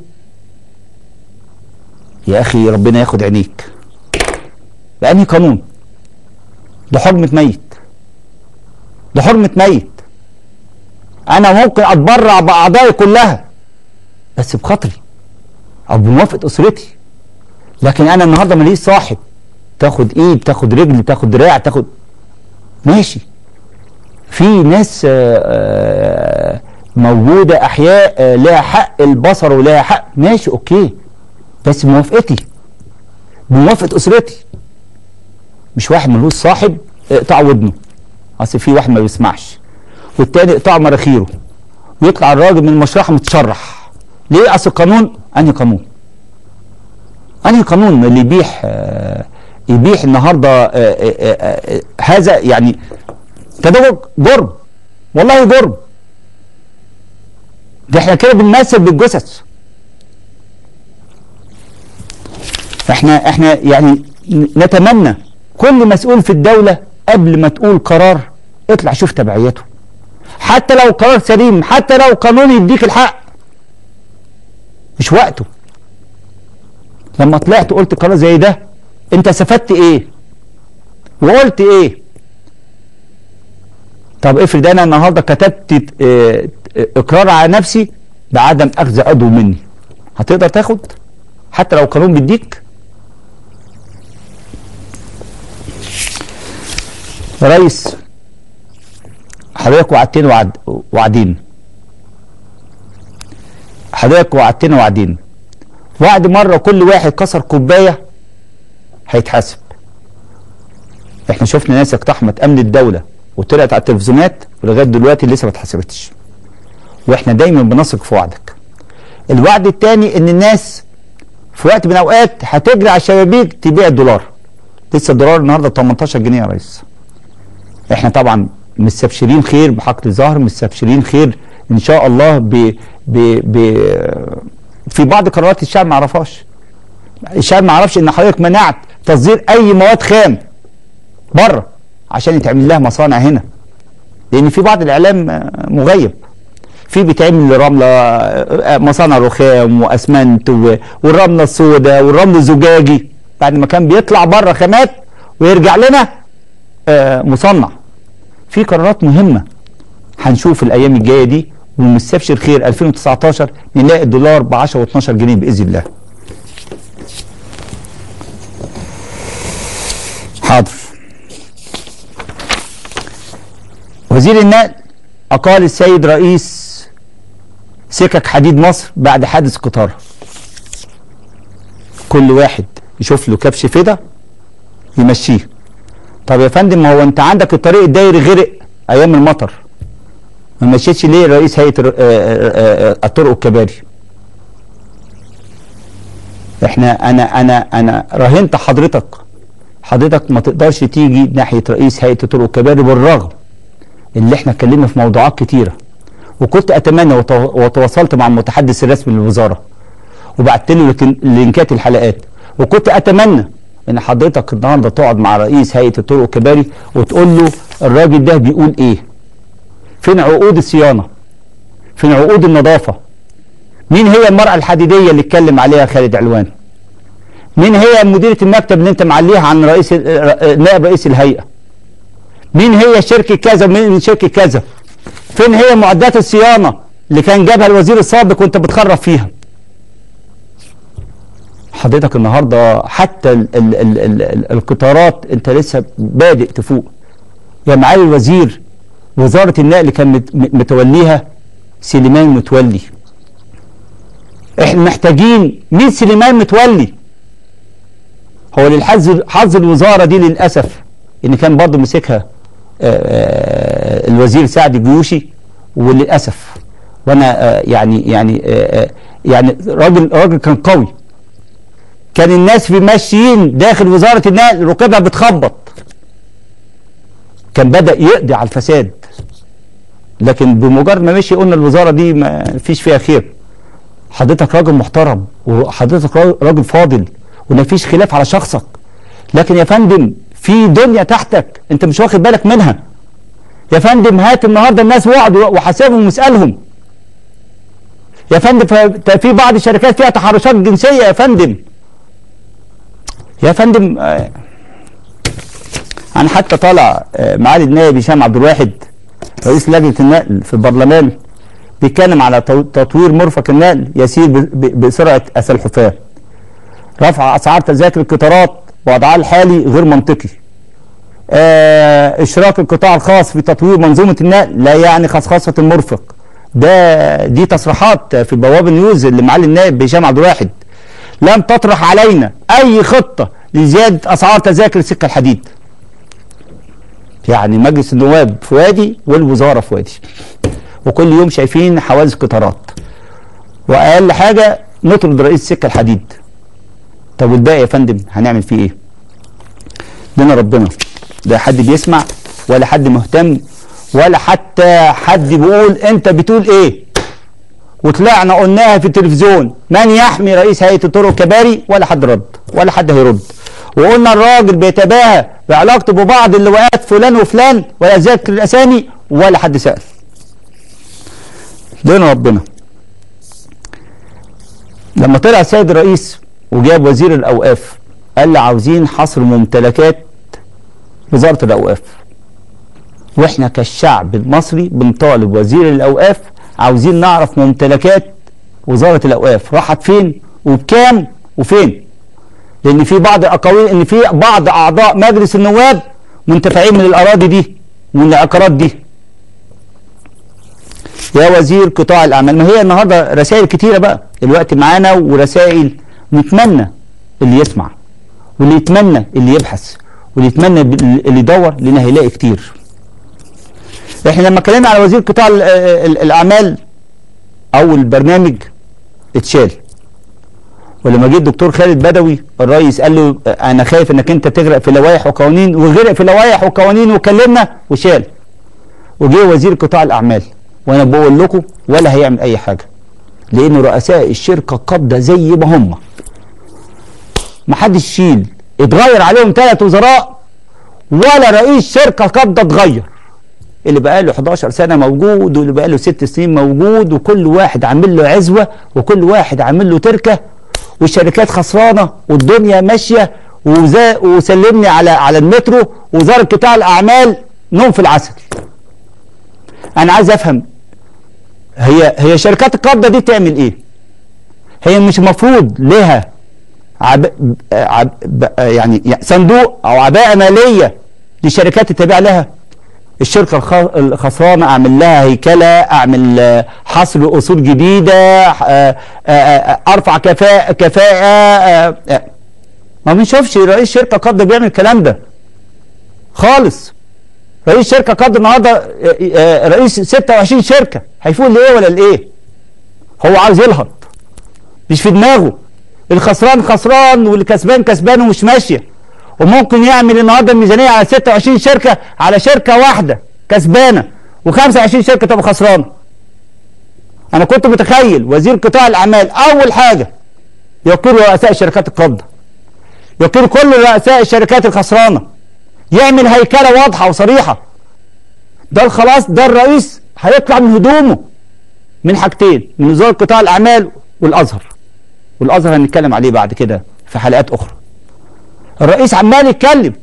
[SPEAKER 1] يا اخي ربنا ياخد عينيك بأنهي قانون ده حرمة ميت ده حرمة ميت انا ممكن اتبرع باعضائي كلها بس بخاطري او بموافقه اسرتي لكن انا النهارده ماليش صاحب تاخد ايد تاخد رجل تاخد دراع تاخد ماشي في ناس آه، آه، موجوده احياء آه، لها حق البصر ولها حق ماشي اوكي بس بموافقتي بموافقه اسرتي مش واحد ملوش صاحب اقطع ودنه اصل في واحد ما بيسمعش والتاني اقطع مراخيره ويطلع الراجل من المشرحه متشرح ليه اصل القانون انهي قانون انهي قانون اللي يبيح آه، يبيح النهارده آه، آه، آه، آه، هذا يعني تدرج جرم والله جرم ده احنا كده بنمثل بالجثث احنا احنا يعني نتمنى كل مسؤول في الدولة قبل ما تقول قرار اطلع شوف تبعيته حتى لو قرار سليم حتى لو قانون يديك الحق مش وقته لما طلعت قلت قرار زي ده انت استفدت ايه وقلت ايه طب افرض انا النهارده كتبت اه، اه، اقرار على نفسي بعدم اخذ عضو مني هتقدر تاخد حتى لو القانون بيديك يا ريس حضرتك وعدتني وعد وعدين حضرتك وعدتني وعدين وعد مره كل واحد كسر كوبايه هيتحاسب احنا شفنا ناس اقتحمت امن الدوله وطلعت على التلفزيونات ولغايه دلوقتي لسه ما اتحاسبتش واحنا دايما بنثق في وعدك الوعد الثاني ان الناس في وقت من الاوقات هتجري على الشبابيك تبيع الدولار لسه الدولار النهارده 18 جنيه يا ريس احنا طبعا مستبشرين خير بحق الظهر مستبشرين خير ان شاء الله ب ب ب في بعض قرارات الشعب ما يعرفهاش الشعب ما يعرفش ان حضرتك منعت تصدير اي مواد خام بره عشان يتعمل لها مصانع هنا لان في بعض الاعلام آه، مغيب في بيتعمل رمله آه، مصانع رخام واسمنت و- والرمله السوداء والرمل الزجاجي بعد ما كان بيطلع بره خامات ويرجع لنا آه، مصنع في قرارات مهمه هنشوف الايام الجايه دي ومستبشر خير 2019 نلاقي الدولار ب 10 و12 جنيه باذن الله حاضر وزير النقل أقال السيد رئيس سكك حديد مصر بعد حادث قطار كل واحد يشوف له كبش فدا يمشيه طب يا فندم ما هو انت عندك الطريق الدايري غرق ايام المطر ما مشيتش ليه رئيس هيئه الر- آه، آه، آه، الطرق والكباري احنا انا انا انا راهنت حضرتك حضرتك ما تقدرش تيجي ناحيه رئيس هيئه الطرق والكباري بالرغم اللي احنا اتكلمنا في موضوعات كتيره وكنت اتمنى وتو- وتواصلت مع المتحدث الرسمي للوزاره وبعت له لكن- لينكات الحلقات وكنت اتمنى ان حضرتك النهارده تقعد مع رئيس هيئه الطرق والكباري وتقول له الراجل ده بيقول ايه فين عقود الصيانه فين عقود النظافه مين هي المرأة الحديدية اللي اتكلم عليها خالد علوان مين هي مديرة المكتب اللي انت معليها عن رئيس نائب رئيس الهيئة مين هي شركة كذا ومين شركة كذا فين هي معدات الصيانة اللي كان جابها الوزير السابق وانت بتخرف فيها حضرتك النهارده حتى ال ال ال ال ال القطارات انت لسه بادئ تفوق يا معالي الوزير وزارة النقل كان مت- متوليها سليمان متولي احنا محتاجين مين سليمان متولي هو للحظ حظ الوزاره دي للاسف ان كان برضه مسكها آه، آه، الوزير سعد الجيوشي وللاسف وانا آه، يعني يعني آه، آه، يعني راجل راجل كان قوي كان الناس في ماشيين داخل وزاره النقل ركابها بتخبط كان بدا يقضي على الفساد لكن بمجرد ما مشي قلنا الوزاره دي ما فيش فيها خير حضرتك راجل محترم وحضرتك را- راجل فاضل ومفيش خلاف على شخصك لكن يا فندم في دنيا تحتك انت مش واخد بالك منها يا فندم هات النهارده الناس وعد وحاسبهم واسالهم يا فندم ف- في بعض الشركات فيها تحرشات جنسيه يا فندم يا فندم آه، انا حتى طالع آه، معالي النائب هشام عبد الواحد رئيس لجنه النقل في البرلمان بيتكلم على تو- تطوير مرفق النقل يسير ب- ب- بسرعه السلحفاه رفع اسعار تذاكر القطارات وضعها الحالي غير منطقي آه اشراك القطاع الخاص في تطوير منظومه النقل لا يعني خصخصه المرفق ده دي تصريحات في بوابه نيوز اللي معالي النائب هشام عبد الواحد لم تطرح علينا اي خطه لزياده اسعار تذاكر السكه الحديد يعني مجلس النواب في وادي والوزاره في وادي وكل يوم شايفين حوادث قطارات واقل حاجه نطرد رئيس السكه الحديد طب والباقي يا فندم هنعمل فيه ايه لنا ربنا لا حد بيسمع ولا حد مهتم ولا حتى حد بيقول انت بتقول ايه وطلعنا قلناها في التلفزيون من يحمي رئيس هيئه الطرق الكباري ولا حد رد ولا حد هيرد وقلنا الراجل بيتباهى بعلاقته ببعض اللواءات فلان وفلان ولا ذكر الاسامي ولا حد سال لنا ربنا لما طلع السيد الرئيس وجاب وزير الاوقاف قال لي عاوزين حصر ممتلكات وزاره الاوقاف واحنا كالشعب المصري بنطالب وزير الاوقاف عاوزين نعرف ممتلكات وزاره الاوقاف راحت فين وبكام وفين لان في بعض الاقاويل ان في بعض اعضاء مجلس النواب منتفعين من الاراضي دي ومن العقارات دي يا وزير قطاع الاعمال ما هي النهارده رسائل كتيره بقى الوقت معانا ورسائل نتمنى اللي يسمع واللي يتمنى اللي يبحث واللي يتمنى اللي يدور لان هيلاقي كتير احنا لما اتكلمنا على وزير قطاع ال- ال- الاعمال او البرنامج اتشال ولما جه الدكتور خالد بدوي الرئيس قال له انا خايف انك انت تغرق في لوائح وقوانين وغرق في لوائح وقوانين وكلمنا وشال وجه وزير قطاع الاعمال وانا بقول لكم ولا هيعمل اي حاجه لان رؤساء الشركه القابضه زي ما هم ما حدش يشيل اتغير عليهم ثلاث وزراء ولا رئيس شركه قابضه اتغير اللي بقى له 11 سنه موجود واللي بقى له 6 سنين موجود وكل واحد عامل له عزوه وكل واحد عامل له تركه والشركات خسرانه والدنيا ماشيه وزا وسلمني على على المترو وزاره قطاع الاعمال نوم في العسل انا عايز افهم هي هي شركات القبضه دي تعمل ايه هي مش المفروض لها عب... عب... يعني صندوق او عباءه ماليه للشركات التابعه لها الشركه الخ... الخسرانه اعمل لها هيكله اعمل حصر اصول جديده ارفع كفاءه كفاءه ما بنشوفش رئيس شركه قبضه بيعمل الكلام ده خالص رئيس شركه قبض النهارده رئيس 26 شركه هيفوق لايه ولا لايه هو عاوز يلهط مش في دماغه الخسران خسران واللي كسبان كسبان ومش ماشيه وممكن يعمل النهارده الميزانيه على 26 شركه على شركه واحده كسبانه و25 شركه تبقى خسرانه انا كنت متخيل وزير قطاع الاعمال اول حاجه يقر رؤساء شركات القبضه يقر كل رؤساء الشركات الخسرانه يعمل هيكله واضحه وصريحه ده خلاص ده الرئيس هيطلع من هدومه من حاجتين من وزاره قطاع الاعمال والازهر والازهر هنتكلم عليه بعد كده في حلقات اخرى الرئيس عمال يتكلم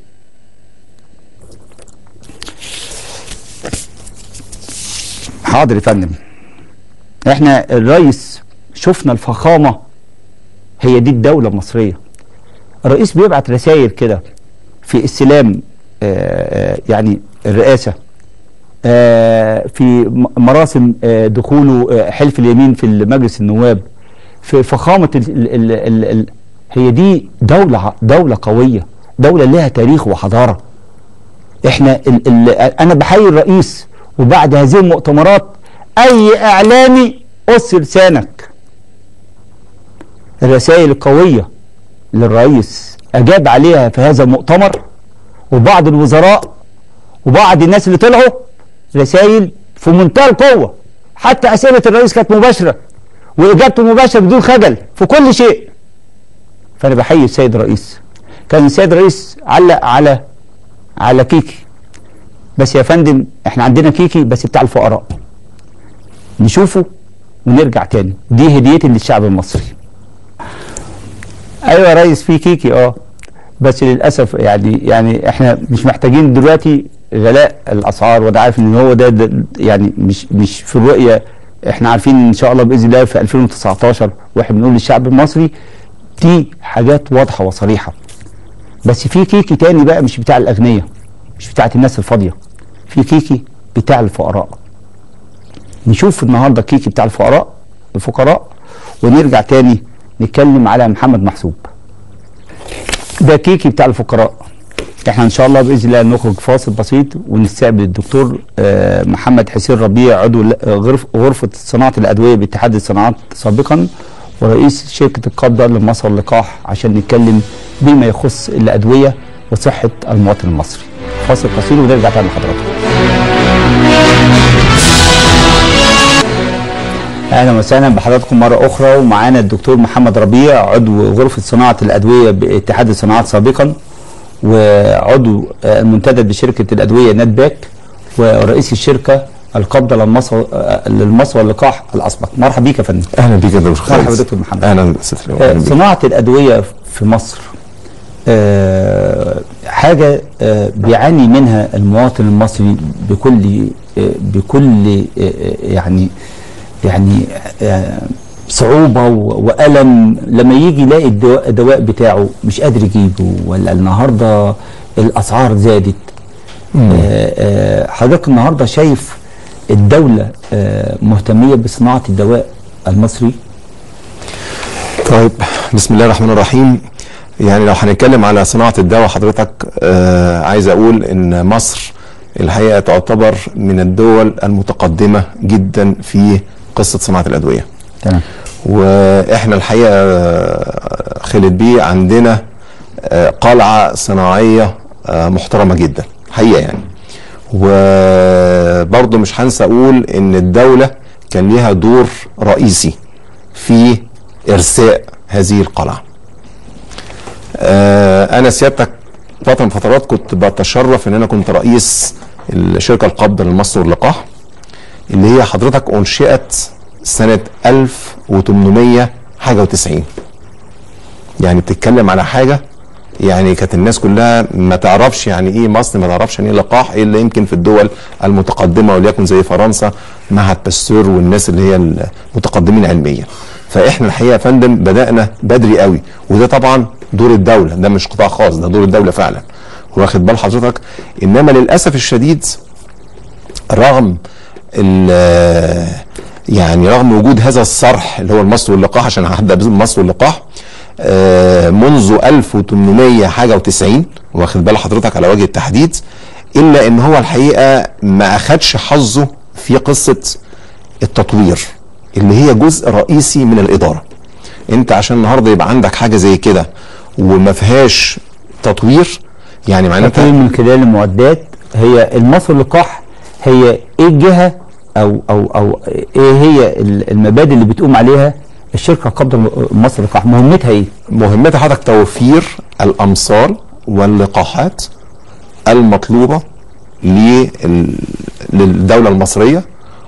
[SPEAKER 1] حاضر يا فندم احنا الرئيس شفنا الفخامه هي دي الدوله المصريه الرئيس بيبعت رسائل كده في استلام يعني الرئاسة في مراسم دخوله حلف اليمين في مجلس النواب في فخامة ال ال ال ال هي دي دولة دولة قوية دولة لها تاريخ وحضارة احنا ال ال انا بحيي الرئيس وبعد هذه المؤتمرات اي اعلامي قص لسانك الرسائل القوية للرئيس اجاب عليها في هذا المؤتمر وبعض الوزراء وبعض الناس اللي طلعوا رسائل في منتهى القوه حتى اسئله الرئيس كانت مباشره واجابته مباشره بدون خجل في كل شيء فانا بحيي السيد الرئيس كان السيد الرئيس علق على على كيكي بس يا فندم احنا عندنا كيكي بس بتاع الفقراء نشوفه ونرجع تاني دي هديتي للشعب المصري ايوه يا ريس في كيكي اه بس للاسف يعني يعني احنا مش محتاجين دلوقتي غلاء الاسعار وده عارف ان هو ده, ده يعني مش مش في الرؤيه احنا عارفين ان شاء الله باذن الله في 2019 واحنا بنقول للشعب المصري دي حاجات واضحه وصريحه بس في كيكي تاني بقى مش بتاع الاغنياء مش بتاعت الناس الفاضيه في كيكي بتاع الفقراء نشوف النهارده كيكي بتاع الفقراء الفقراء ونرجع تاني نتكلم على محمد محسوب ده كيكي بتاع الفقراء احنا ان شاء الله باذن الله نخرج فاصل بسيط ونستقبل الدكتور آه محمد حسين ربيع عضو غرف غرفه صناعه الادويه باتحاد الصناعات سابقا ورئيس شركه القبضه لمصر اللقاح عشان نتكلم بما يخص الادويه وصحه المواطن المصري. فاصل قصير ونرجع تاني لحضراتكم. اهلا وسهلا بحضراتكم مره اخرى ومعانا الدكتور محمد ربيع عضو غرفه صناعه الادويه باتحاد الصناعات سابقا وعضو المنتدب بشركه الادويه نت باك ورئيس الشركه القابضه للمصر للمصر واللقاح الاسبق مرحبا بيك يا فندم
[SPEAKER 2] اهلا بيك يا دكتور
[SPEAKER 1] مرحبا دكتور محمد
[SPEAKER 2] اهلا استاذ
[SPEAKER 1] صناعه الادويه في مصر أه حاجه أه بيعاني منها المواطن المصري بكل أه بكل يعني يعني صعوبة وألم لما يجي يلاقي الدواء, الدواء بتاعه مش قادر يجيبه ولا النهاردة الأسعار زادت حضرتك النهاردة شايف الدولة مهتمية بصناعة الدواء المصري
[SPEAKER 2] طيب بسم الله الرحمن الرحيم يعني لو هنتكلم على صناعة الدواء حضرتك آه عايز أقول إن مصر الحقيقة تعتبر من الدول المتقدمة جدا في قصة صناعة الأدوية
[SPEAKER 1] تمام
[SPEAKER 2] واحنا الحقيقه خالد بيه عندنا قلعه صناعيه محترمه جدا حقيقه يعني وبرضه مش هنسى اقول ان الدوله كان ليها دور رئيسي في ارساء هذه القلعه. آه انا سيادتك فتره من فترات كنت بتشرف ان انا كنت رئيس الشركه القابضه للمصر واللقاح اللي هي حضرتك انشئت سنه 1800 حاجه و90 يعني بتتكلم على حاجه يعني كانت الناس كلها ما تعرفش يعني ايه مصر ما تعرفش يعني ايه لقاح الا يمكن في الدول المتقدمه وليكن زي فرنسا معهد باستور والناس اللي هي المتقدمين علميا فاحنا الحقيقه يا فندم بدانا بدري قوي وده طبعا دور الدوله ده مش قطاع خاص ده دور الدوله فعلا واخد بال حضرتك انما للاسف الشديد رغم ال- يعني رغم وجود هذا الصرح اللي هو المصل واللقاح عشان هبدا بالمصل واللقاح آه، منذ 1800 حاجه و90 واخد بال حضرتك على وجه التحديد الا ان هو الحقيقه ما اخدش حظه في قصه التطوير اللي هي جزء رئيسي من الاداره انت عشان النهارده يبقى عندك حاجه زي كده وما فيهاش تطوير يعني
[SPEAKER 1] تطوير
[SPEAKER 2] معناتها
[SPEAKER 1] من خلال المعدات هي المصر اللقاح هي ايه الجهه او او او ايه هي المبادئ اللي بتقوم عليها الشركه قبض مصر اللقاح مهمتها ايه؟
[SPEAKER 2] مهمتها حضرتك توفير الامصال واللقاحات المطلوبه لل- للدوله المصريه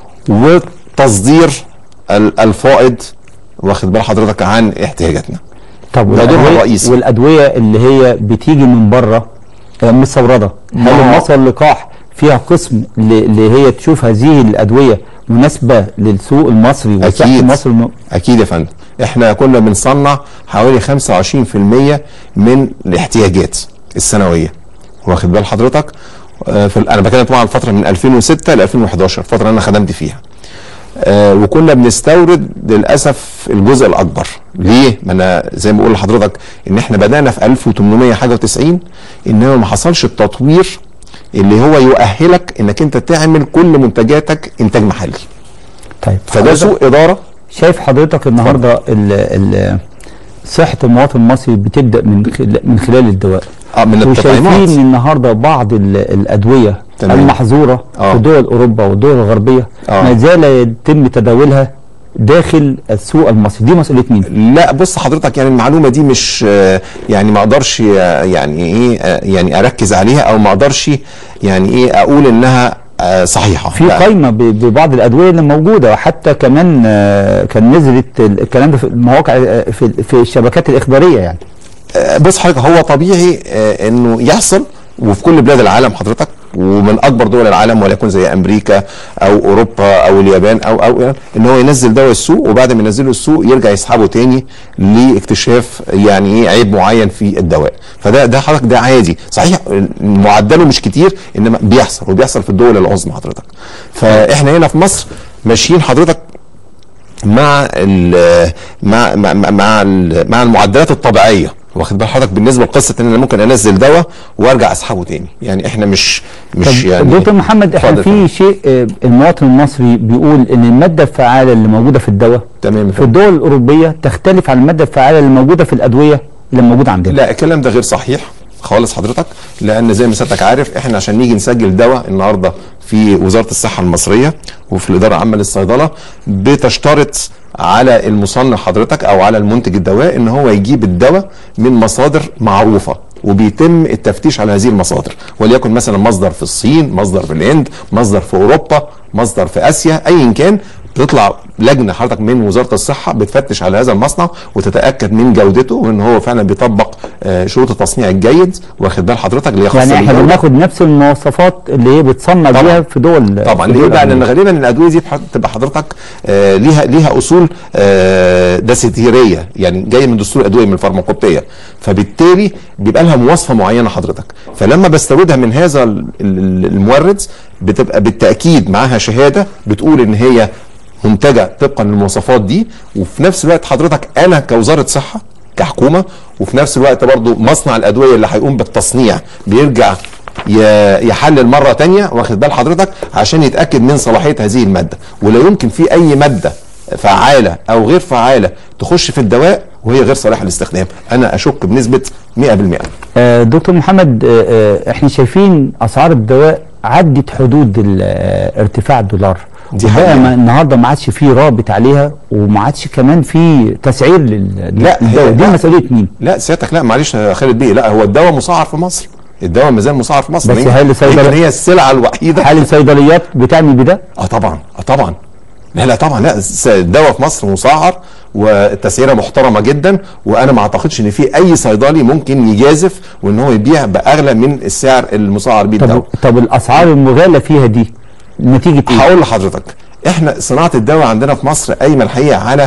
[SPEAKER 2] وتصدير ال- الفائض واخد بال حضرتك عن احتياجاتنا
[SPEAKER 1] طب
[SPEAKER 2] ده دورها
[SPEAKER 1] والأدوية-
[SPEAKER 2] الرئيسي.
[SPEAKER 1] والادويه اللي هي بتيجي من بره آه، مستورده هل
[SPEAKER 2] ما هو-
[SPEAKER 1] المصر اللقاح فيها قسم ل- اللي هي تشوف هذه الادويه مناسبه للسوق المصري وصحه
[SPEAKER 2] أكيد.
[SPEAKER 1] مصر الم...
[SPEAKER 2] اكيد يا فندم احنا كنا بنصنع حوالي 25% من الاحتياجات السنويه واخد بال حضرتك آه، في ال- انا بتكلم طبعا عن الفتره من 2006 ل 2011 الفتره اللي انا خدمت فيها آه، وكنا بنستورد للاسف الجزء الاكبر ليه ما انا زي ما بقول لحضرتك ان احنا بدانا في 1800 حاجه و90 انما ما حصلش التطوير اللي هو يؤهلك انك انت تعمل كل منتجاتك انتاج محلي
[SPEAKER 1] طيب
[SPEAKER 2] فده
[SPEAKER 1] حضرتك
[SPEAKER 2] سوء اداره
[SPEAKER 1] شايف حضرتك النهارده ال ال صحه المواطن المصري بتبدا من خل... من خلال الدواء
[SPEAKER 2] اه من
[SPEAKER 1] وشايفين
[SPEAKER 2] التطعيمات
[SPEAKER 1] النهارده بعض ال- الادويه
[SPEAKER 2] تمام.
[SPEAKER 1] المحظوره
[SPEAKER 2] آه.
[SPEAKER 1] في دول اوروبا والدول الغربيه
[SPEAKER 2] آه.
[SPEAKER 1] ما زال يتم تداولها داخل السوق المصري دي مسؤوليه مين؟
[SPEAKER 2] لا بص حضرتك يعني المعلومه دي مش آه، يعني ما اقدرش آه، يعني ايه آه، يعني اركز عليها او ما اقدرش يعني ايه اقول انها آه، صحيحه
[SPEAKER 1] في
[SPEAKER 2] لا.
[SPEAKER 1] قائمه ب- ببعض الادويه اللي موجوده وحتى كمان آه، كان نزلت ال- الكلام ده في المواقع آه، في في الشبكات الاخباريه يعني
[SPEAKER 2] آه، بص حضرتك هو طبيعي آه، انه يحصل وفي كل بلاد العالم حضرتك ومن اكبر دول العالم وليكن زي امريكا او اوروبا او اليابان او او ان هو ينزل دواء السوق وبعد ما ينزله السوق يرجع يسحبه تاني لاكتشاف يعني ايه عيب معين في الدواء فده ده حضرتك ده عادي صحيح معدله مش كتير انما بيحصل وبيحصل في الدول العظمى حضرتك فاحنا هنا في مصر ماشيين حضرتك مع ال مع مع مع, ال- مع المعدلات الطبيعيه واخد بال حضرتك بالنسبه لقصه ان انا ممكن انزل دواء وارجع اسحبه تاني يعني احنا مش مش
[SPEAKER 1] طب
[SPEAKER 2] يعني
[SPEAKER 1] دكتور محمد احنا
[SPEAKER 2] اتفضل
[SPEAKER 1] في شيء آه، المواطن المصري بيقول ان الماده الفعاله اللي موجوده في الدواء
[SPEAKER 2] تمام يا
[SPEAKER 1] في
[SPEAKER 2] فندم.
[SPEAKER 1] الدول الاوروبيه تختلف عن الماده الفعاله اللي موجوده في الادويه اللي موجوده عندنا
[SPEAKER 2] لا الكلام ده غير صحيح خالص حضرتك لان زي ما سيادتك عارف احنا عشان نيجي نسجل دواء النهارده في وزاره الصحه المصريه وفي الاداره العامه للصيدله بتشترط على المصنع حضرتك او على المنتج الدواء ان هو يجيب الدواء من مصادر معروفه وبيتم التفتيش على هذه المصادر وليكن مثلا مصدر في الصين مصدر في الهند مصدر في اوروبا مصدر في اسيا ايا كان بتطلع لجنه حضرتك من وزاره الصحه بتفتش على هذا المصنع وتتاكد من جودته وان هو فعلا بيطبق آه، شروط التصنيع الجيد واخد بال حضرتك اللي هي خاصه
[SPEAKER 1] يعني احنا
[SPEAKER 2] بالجودة.
[SPEAKER 1] بناخد نفس المواصفات اللي هي بتصنع
[SPEAKER 2] طبعاً.
[SPEAKER 1] بيها في دول
[SPEAKER 2] طبعا
[SPEAKER 1] في
[SPEAKER 2] ليه
[SPEAKER 1] دول
[SPEAKER 2] بقى لان
[SPEAKER 1] أجنبية.
[SPEAKER 2] غالبا الادويه دي بح- بتبقى حضرتك آه ليها ليها اصول آه دستيريه يعني جايه من دستور الادويه من الفارماكوبيه فبالتالي بيبقى لها مواصفه معينه حضرتك فلما بستوردها من هذا ال- ال- المورد بتبقى بالتاكيد معاها شهاده بتقول ان هي منتجه طبقا للمواصفات دي وفي نفس الوقت حضرتك انا كوزاره صحه كحكومه وفي نفس الوقت برضو مصنع الادويه اللي هيقوم بالتصنيع بيرجع ي- يحلل مره تانية واخد بال حضرتك عشان يتاكد من صلاحيه هذه الماده ولا يمكن في اي ماده فعاله او غير فعاله تخش في الدواء وهي غير صالحه للاستخدام انا اشك بنسبه 100%
[SPEAKER 1] آه، دكتور محمد آه، آه، احنا شايفين اسعار الدواء عدت حدود ال- آه، ارتفاع الدولار
[SPEAKER 2] دي
[SPEAKER 1] وبقى
[SPEAKER 2] حقيقة.
[SPEAKER 1] ما النهارده ما عادش فيه رابط عليها وما عادش كمان في تسعير لل
[SPEAKER 2] لا،
[SPEAKER 1] للدواء.
[SPEAKER 2] هي-
[SPEAKER 1] دي
[SPEAKER 2] لا.
[SPEAKER 1] مسؤوليه مين؟
[SPEAKER 2] لا سيادتك لا معلش يا خالد بيه لا هو الدواء مسعر في مصر الدواء ما زال مسعر في مصر
[SPEAKER 1] بس
[SPEAKER 2] يمكن-
[SPEAKER 1] هل صيدلة-
[SPEAKER 2] يمكن هي السلعه الوحيده
[SPEAKER 1] هل الصيدليات بتعمل بده؟
[SPEAKER 2] اه طبعا اه طبعا لا لا طبعا لا الس- الدواء في مصر مسعر والتسعيره محترمه جدا وانا ما اعتقدش ان في اي صيدلي ممكن يجازف وان هو يبيع باغلى من السعر المسعر بيه
[SPEAKER 1] طب
[SPEAKER 2] الدواء
[SPEAKER 1] طب الاسعار المغالى فيها دي نتيجه ايه؟
[SPEAKER 2] هقول لحضرتك احنا صناعه الدواء عندنا في مصر قايمه الحقيقه على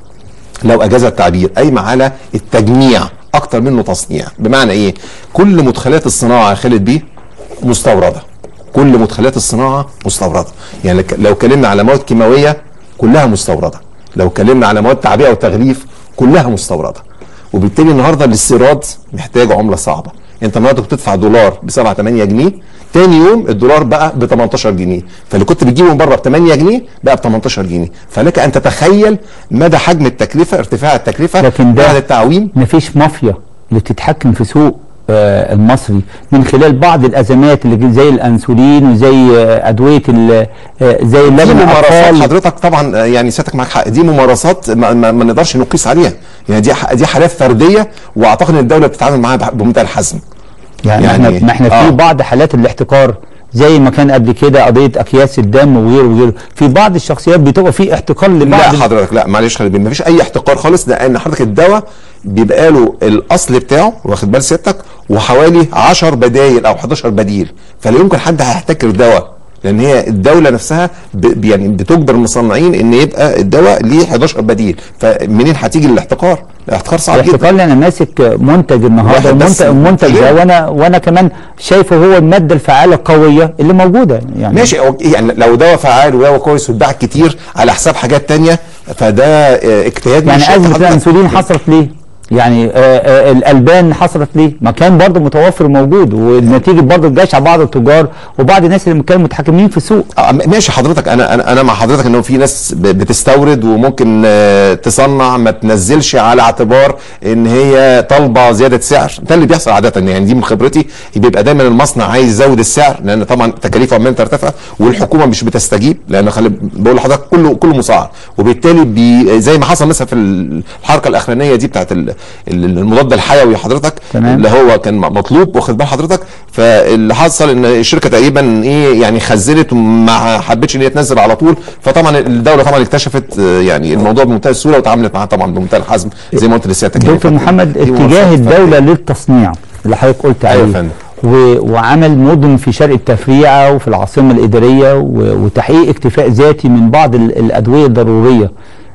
[SPEAKER 2] لو اجاز التعبير قايمه على التجميع اكتر منه تصنيع بمعنى ايه كل مدخلات الصناعه يا خالد بيه مستورده كل مدخلات الصناعه مستورده يعني لك- لو اتكلمنا على مواد كيماويه كلها مستورده لو اتكلمنا على مواد تعبئه وتغليف كلها مستورده وبالتالي النهارده الاستيراد محتاج عمله صعبه انت النهارده كنت بتدفع دولار ب 7 8 جنيه تاني يوم الدولار بقى ب 18 جنيه فاللي كنت بتجيبه من بره ب 8 جنيه بقى ب 18 جنيه فلك ان تتخيل مدى حجم التكلفه ارتفاع التكلفه
[SPEAKER 1] لكن ده-
[SPEAKER 2] بعد التعويم
[SPEAKER 1] مفيش مافيا اللي بتتحكم في سوق آه، المصري من خلال بعض الازمات اللي زي الانسولين وزي آه، ادويه ال- آه، زي
[SPEAKER 2] دي
[SPEAKER 1] اللبن
[SPEAKER 2] ممارسات
[SPEAKER 1] الاطفال
[SPEAKER 2] حضرتك طبعا آه، يعني سيادتك معاك حق دي ممارسات ما, ما, ما نقدرش نقيس عليها يعني دي ح- دي حالات فرديه واعتقد ان الدوله بتتعامل معاها بح- بمنتهى الحزم
[SPEAKER 1] يعني,
[SPEAKER 2] يعني-
[SPEAKER 1] احنا ما احنا
[SPEAKER 2] آه.
[SPEAKER 1] في بعض حالات الاحتكار زي ما كان قبل كده قضيه اكياس الدم وغيره وغيره في بعض الشخصيات بتبقى في احتكار
[SPEAKER 2] لا
[SPEAKER 1] لبعض
[SPEAKER 2] حضرتك لا معلش خالد ما فيش اي احتكار خالص لان حضرتك الدواء بيبقى له الاصل بتاعه واخد بال سيادتك وحوالي 10 بدايل او 11 بديل فلا يمكن حد هيحتكر دواء لان هي الدوله نفسها ب يعني بتجبر المصنعين ان يبقى الدواء ليه 11 بديل فمنين هتيجي الاحتكار؟ الاحتكار صعب جدا
[SPEAKER 1] الاحتكار لان انا ماسك منتج النهارده
[SPEAKER 2] واحد بس
[SPEAKER 1] المنتج, المنتج ده
[SPEAKER 2] غير.
[SPEAKER 1] وانا وانا كمان شايفه هو الماده الفعاله القويه اللي موجوده يعني
[SPEAKER 2] ماشي أو- يعني لو دواء فعال ودواء كويس واتباع كتير على حساب حاجات تانية فده آه، اجتهاد من
[SPEAKER 1] يعني
[SPEAKER 2] الشركة
[SPEAKER 1] ازمه
[SPEAKER 2] حضرتك.
[SPEAKER 1] الانسولين حصلت ليه؟ يعني آه آه الالبان حصلت ليه؟ ما كان برضه متوفر موجود ونتيجه برضه الجشع بعض التجار وبعض الناس اللي كانوا متحكمين في السوق
[SPEAKER 2] آه، م- ماشي حضرتك انا انا انا مع حضرتك انه في ناس ب- بتستورد وممكن آه، تصنع ما تنزلش على اعتبار ان هي طالبه زياده سعر ده اللي بيحصل عاده يعني دي من خبرتي بيبقى دايما المصنع عايز يزود السعر لان طبعا تكاليفه عماله ترتفع والحكومه مش بتستجيب لان خلي بقول لحضرتك كله كله مسعر وبالتالي بي زي ما حصل مثلا في الحركه الاخرانيه دي بتاعت ال- ال- المضاد الحيوي حضرتك
[SPEAKER 1] تمام.
[SPEAKER 2] اللي هو كان مطلوب واخد بال حضرتك فاللي حصل ان الشركه تقريبا ايه يعني خزنت وما حبتش ان هي تنزل على طول فطبعا الدوله طبعا اكتشفت آه، يعني الموضوع بمنتهى السهوله وتعاملت معاه طبعا بمنتهى الحزم زي ما قلت لسيادتك يعني
[SPEAKER 1] دكتور
[SPEAKER 2] ف-
[SPEAKER 1] محمد
[SPEAKER 2] دي
[SPEAKER 1] اتجاه
[SPEAKER 2] ممارسات
[SPEAKER 1] الدوله
[SPEAKER 2] فردية.
[SPEAKER 1] للتصنيع اللي حضرتك قلت
[SPEAKER 2] أيوة يا
[SPEAKER 1] عليه
[SPEAKER 2] فندم.
[SPEAKER 1] و- وعمل مدن في شرق التفريعه وفي العاصمه الاداريه و- وتحقيق اكتفاء ذاتي من بعض ال- الادويه الضروريه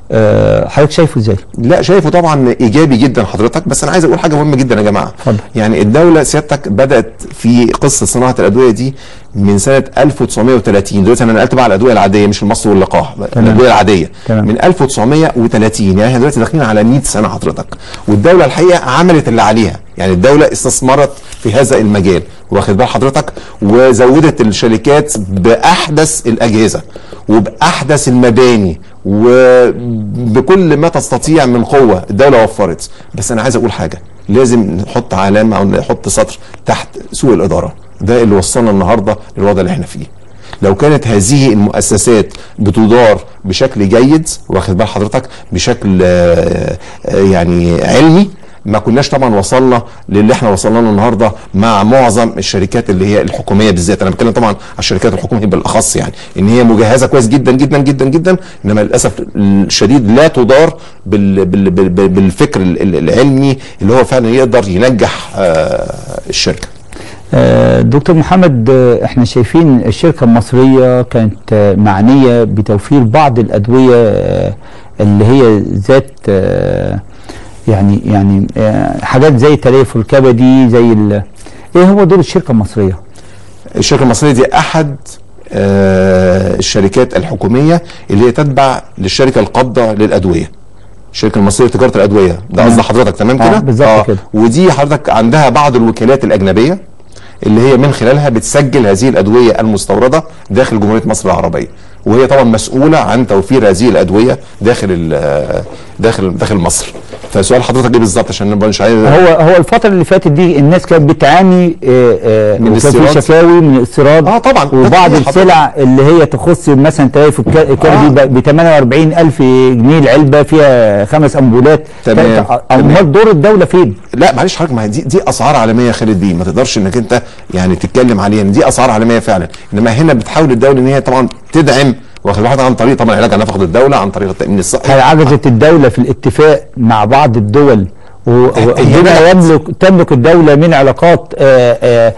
[SPEAKER 1] آه، حضرتك شايفه ازاي؟
[SPEAKER 2] لا شايفه طبعا ايجابي جدا حضرتك بس انا عايز اقول حاجه مهمه جدا يا جماعه
[SPEAKER 1] اتفضل.
[SPEAKER 2] يعني الدوله سيادتك بدات في قصه صناعه الادويه دي من سنه 1930 دلوقتي انا نقلت بقى على الادويه العاديه مش المصل واللقاح
[SPEAKER 1] تمام.
[SPEAKER 2] الادويه العاديه
[SPEAKER 1] تمام.
[SPEAKER 2] من 1930 يعني احنا دلوقتي داخلين على 100 سنه حضرتك والدوله الحقيقه عملت اللي عليها يعني الدوله استثمرت في هذا المجال واخد بال حضرتك وزودت الشركات باحدث الاجهزه وباحدث المباني وبكل ما تستطيع من قوه الدوله وفرت بس انا عايز اقول حاجه لازم نحط علامه او نحط سطر تحت سوء الاداره ده اللي وصلنا النهارده للوضع اللي احنا فيه لو كانت هذه المؤسسات بتدار بشكل جيد واخد بال حضرتك بشكل آه، آه، يعني علمي ما كناش طبعا وصلنا للي احنا وصلنا له النهارده مع معظم الشركات اللي هي الحكوميه بالذات انا بتكلم طبعا على الشركات الحكوميه بالاخص يعني ان هي مجهزه كويس جدا جدا جدا جدا انما للاسف الشديد لا تدار بال بال بال بالفكر ال- ال- العلمي اللي هو فعلا يقدر ينجح آه، الشركه
[SPEAKER 1] آه، دكتور محمد آه، احنا شايفين الشركة المصرية كانت آه، معنية بتوفير بعض الأدوية آه، اللي هي ذات آه، يعني يعني آه، حاجات زي التليف الكبدي زي ال- ايه هو دور الشركة المصرية؟
[SPEAKER 2] الشركه المصريه دي احد آه، الشركات الحكوميه اللي هي تتبع للشركه القابضه للادويه الشركه المصريه لتجاره الادويه ده قصد حضرتك تمام
[SPEAKER 1] آه،
[SPEAKER 2] كده
[SPEAKER 1] بالظبط كده.
[SPEAKER 2] ودي حضرتك عندها بعض الوكالات الاجنبيه اللي هي من خلالها بتسجل هذه الادويه المستورده داخل جمهوريه مصر العربيه وهي طبعا مسؤوله عن توفير هذه الادويه داخل ال- داخل داخل مصر فسؤال حضرتك ايه بالظبط عشان نبقى مش عايز
[SPEAKER 1] هو هو الفتره اللي فاتت دي الناس كانت بتعاني آه، آه،
[SPEAKER 2] من
[SPEAKER 1] وكان في
[SPEAKER 2] الاستيراد؟
[SPEAKER 1] شكاوي من الاستيراد
[SPEAKER 2] اه طبعا ده
[SPEAKER 1] وبعض
[SPEAKER 2] طبيعي حضرتك.
[SPEAKER 1] السلع اللي هي تخص مثلا تلاقي في الك- الكلى
[SPEAKER 2] آه.
[SPEAKER 1] دي ب 48 الف جنيه العلبه فيها خمس امبولات
[SPEAKER 2] تمام،
[SPEAKER 1] كانت-
[SPEAKER 2] تمام.
[SPEAKER 1] امال دور الدوله فين؟
[SPEAKER 2] لا معلش حضرتك ما هي دي دي اسعار عالميه يا خالد بيه ما تقدرش انك انت يعني تتكلم عليها إن دي اسعار عالميه فعلا انما هنا بتحاول الدوله ان هي طبعا تدعم واخد بالك عن طريق طبعا علاج على نفقه الدوله عن طريق التامين الصحي
[SPEAKER 1] هل عجزت الدوله في الاتفاق مع بعض الدول و- و-
[SPEAKER 2] هي
[SPEAKER 1] بما
[SPEAKER 2] بدأت.
[SPEAKER 1] يملك تملك الدوله من علاقات آه، آه،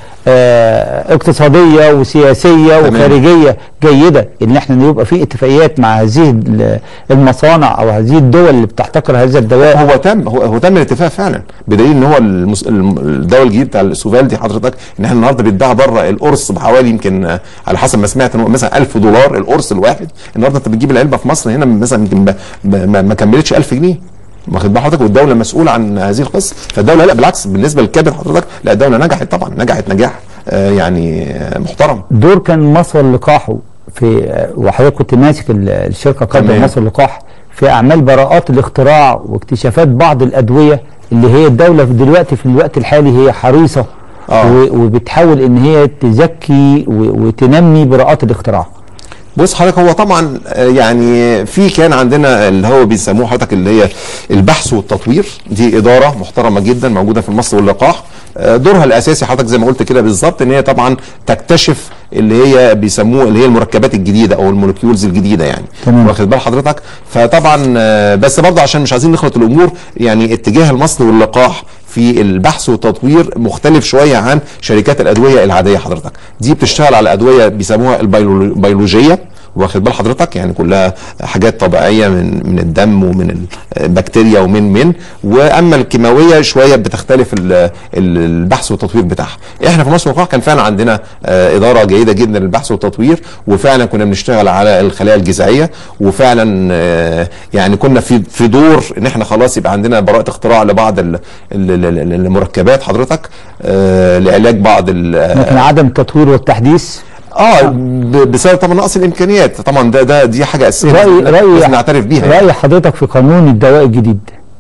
[SPEAKER 1] آه، اقتصاديه وسياسيه
[SPEAKER 2] تمام.
[SPEAKER 1] وخارجيه جيده ان احنا يبقى في اتفاقيات مع هذه ال- المصانع او هذه الدول اللي بتحتكر هذا الدواء
[SPEAKER 2] هو تم هو, هو تم الاتفاق فعلا بدليل ان هو المس... الم- الدواء الجديد بتاع السوفال دي حضرتك ان احنا النهارده بيتباع بره القرص بحوالي يمكن آه، على حسب ما سمعت ان هو مثلا 1000 دولار القرص الواحد النهارده انت بتجيب العلبه في مصر هنا مثلا يمكن ب- ب- ما, ما كملتش 1000 جنيه واخد بال حضرتك والدوله مسؤوله عن هذه القصه فالدوله لا بالعكس بالنسبه للكابل حضرتك لا الدوله نجحت طبعا نجحت نجاح آه، يعني آه، محترم
[SPEAKER 1] دور كان مصر اللقاح في آه، وحضرتك كنت ماسك ال- الشركه قبل
[SPEAKER 2] تمام.
[SPEAKER 1] مصر اللقاح في اعمال براءات الاختراع واكتشافات بعض الادويه اللي هي الدوله في دلوقتي في الوقت الحالي هي حريصه
[SPEAKER 2] آه.
[SPEAKER 1] و- وبتحاول ان هي تزكي و- وتنمي براءات الاختراع
[SPEAKER 2] بص حضرتك هو طبعا آه، يعني في كان عندنا اللي هو بيسموه حضرتك اللي هي البحث والتطوير دي اداره محترمه جدا موجوده في مصر واللقاح آه، دورها الاساسي حضرتك زي ما قلت كده بالظبط ان هي طبعا تكتشف اللي هي بيسموه اللي هي المركبات الجديده او المولكيولز الجديده يعني
[SPEAKER 1] تمام.
[SPEAKER 2] واخد بال حضرتك فطبعا آه، بس برضه عشان مش عايزين نخلط الامور يعني اتجاه المصل واللقاح في البحث والتطوير مختلف شويه عن شركات الادويه العاديه حضرتك دي بتشتغل على ادويه بيسموها البيولو- البيولوجيه واخد بال حضرتك يعني كلها حاجات طبيعيه من من الدم ومن البكتيريا ومن من واما الكيماويه شويه بتختلف ال- ال- البحث والتطوير بتاعها احنا في مصر والقاح كان فعلا عندنا آه، اداره جيده جدا للبحث والتطوير وفعلا كنا بنشتغل على الخلايا الجذعيه وفعلا آه، يعني كنا في في دور ان احنا خلاص يبقى عندنا براءه اختراع لبعض ال- ال- ال- ال- المركبات حضرتك آه، لعلاج بعض ال-
[SPEAKER 1] لكن عدم التطوير والتحديث
[SPEAKER 2] اه ب- بسبب طبعا نقص الامكانيات طبعا ده ده دي حاجه اساسيه
[SPEAKER 1] راي
[SPEAKER 2] لازم-
[SPEAKER 1] راي
[SPEAKER 2] لازم نعترف بيها يعني.
[SPEAKER 1] راي حضرتك في قانون الدواء الجديد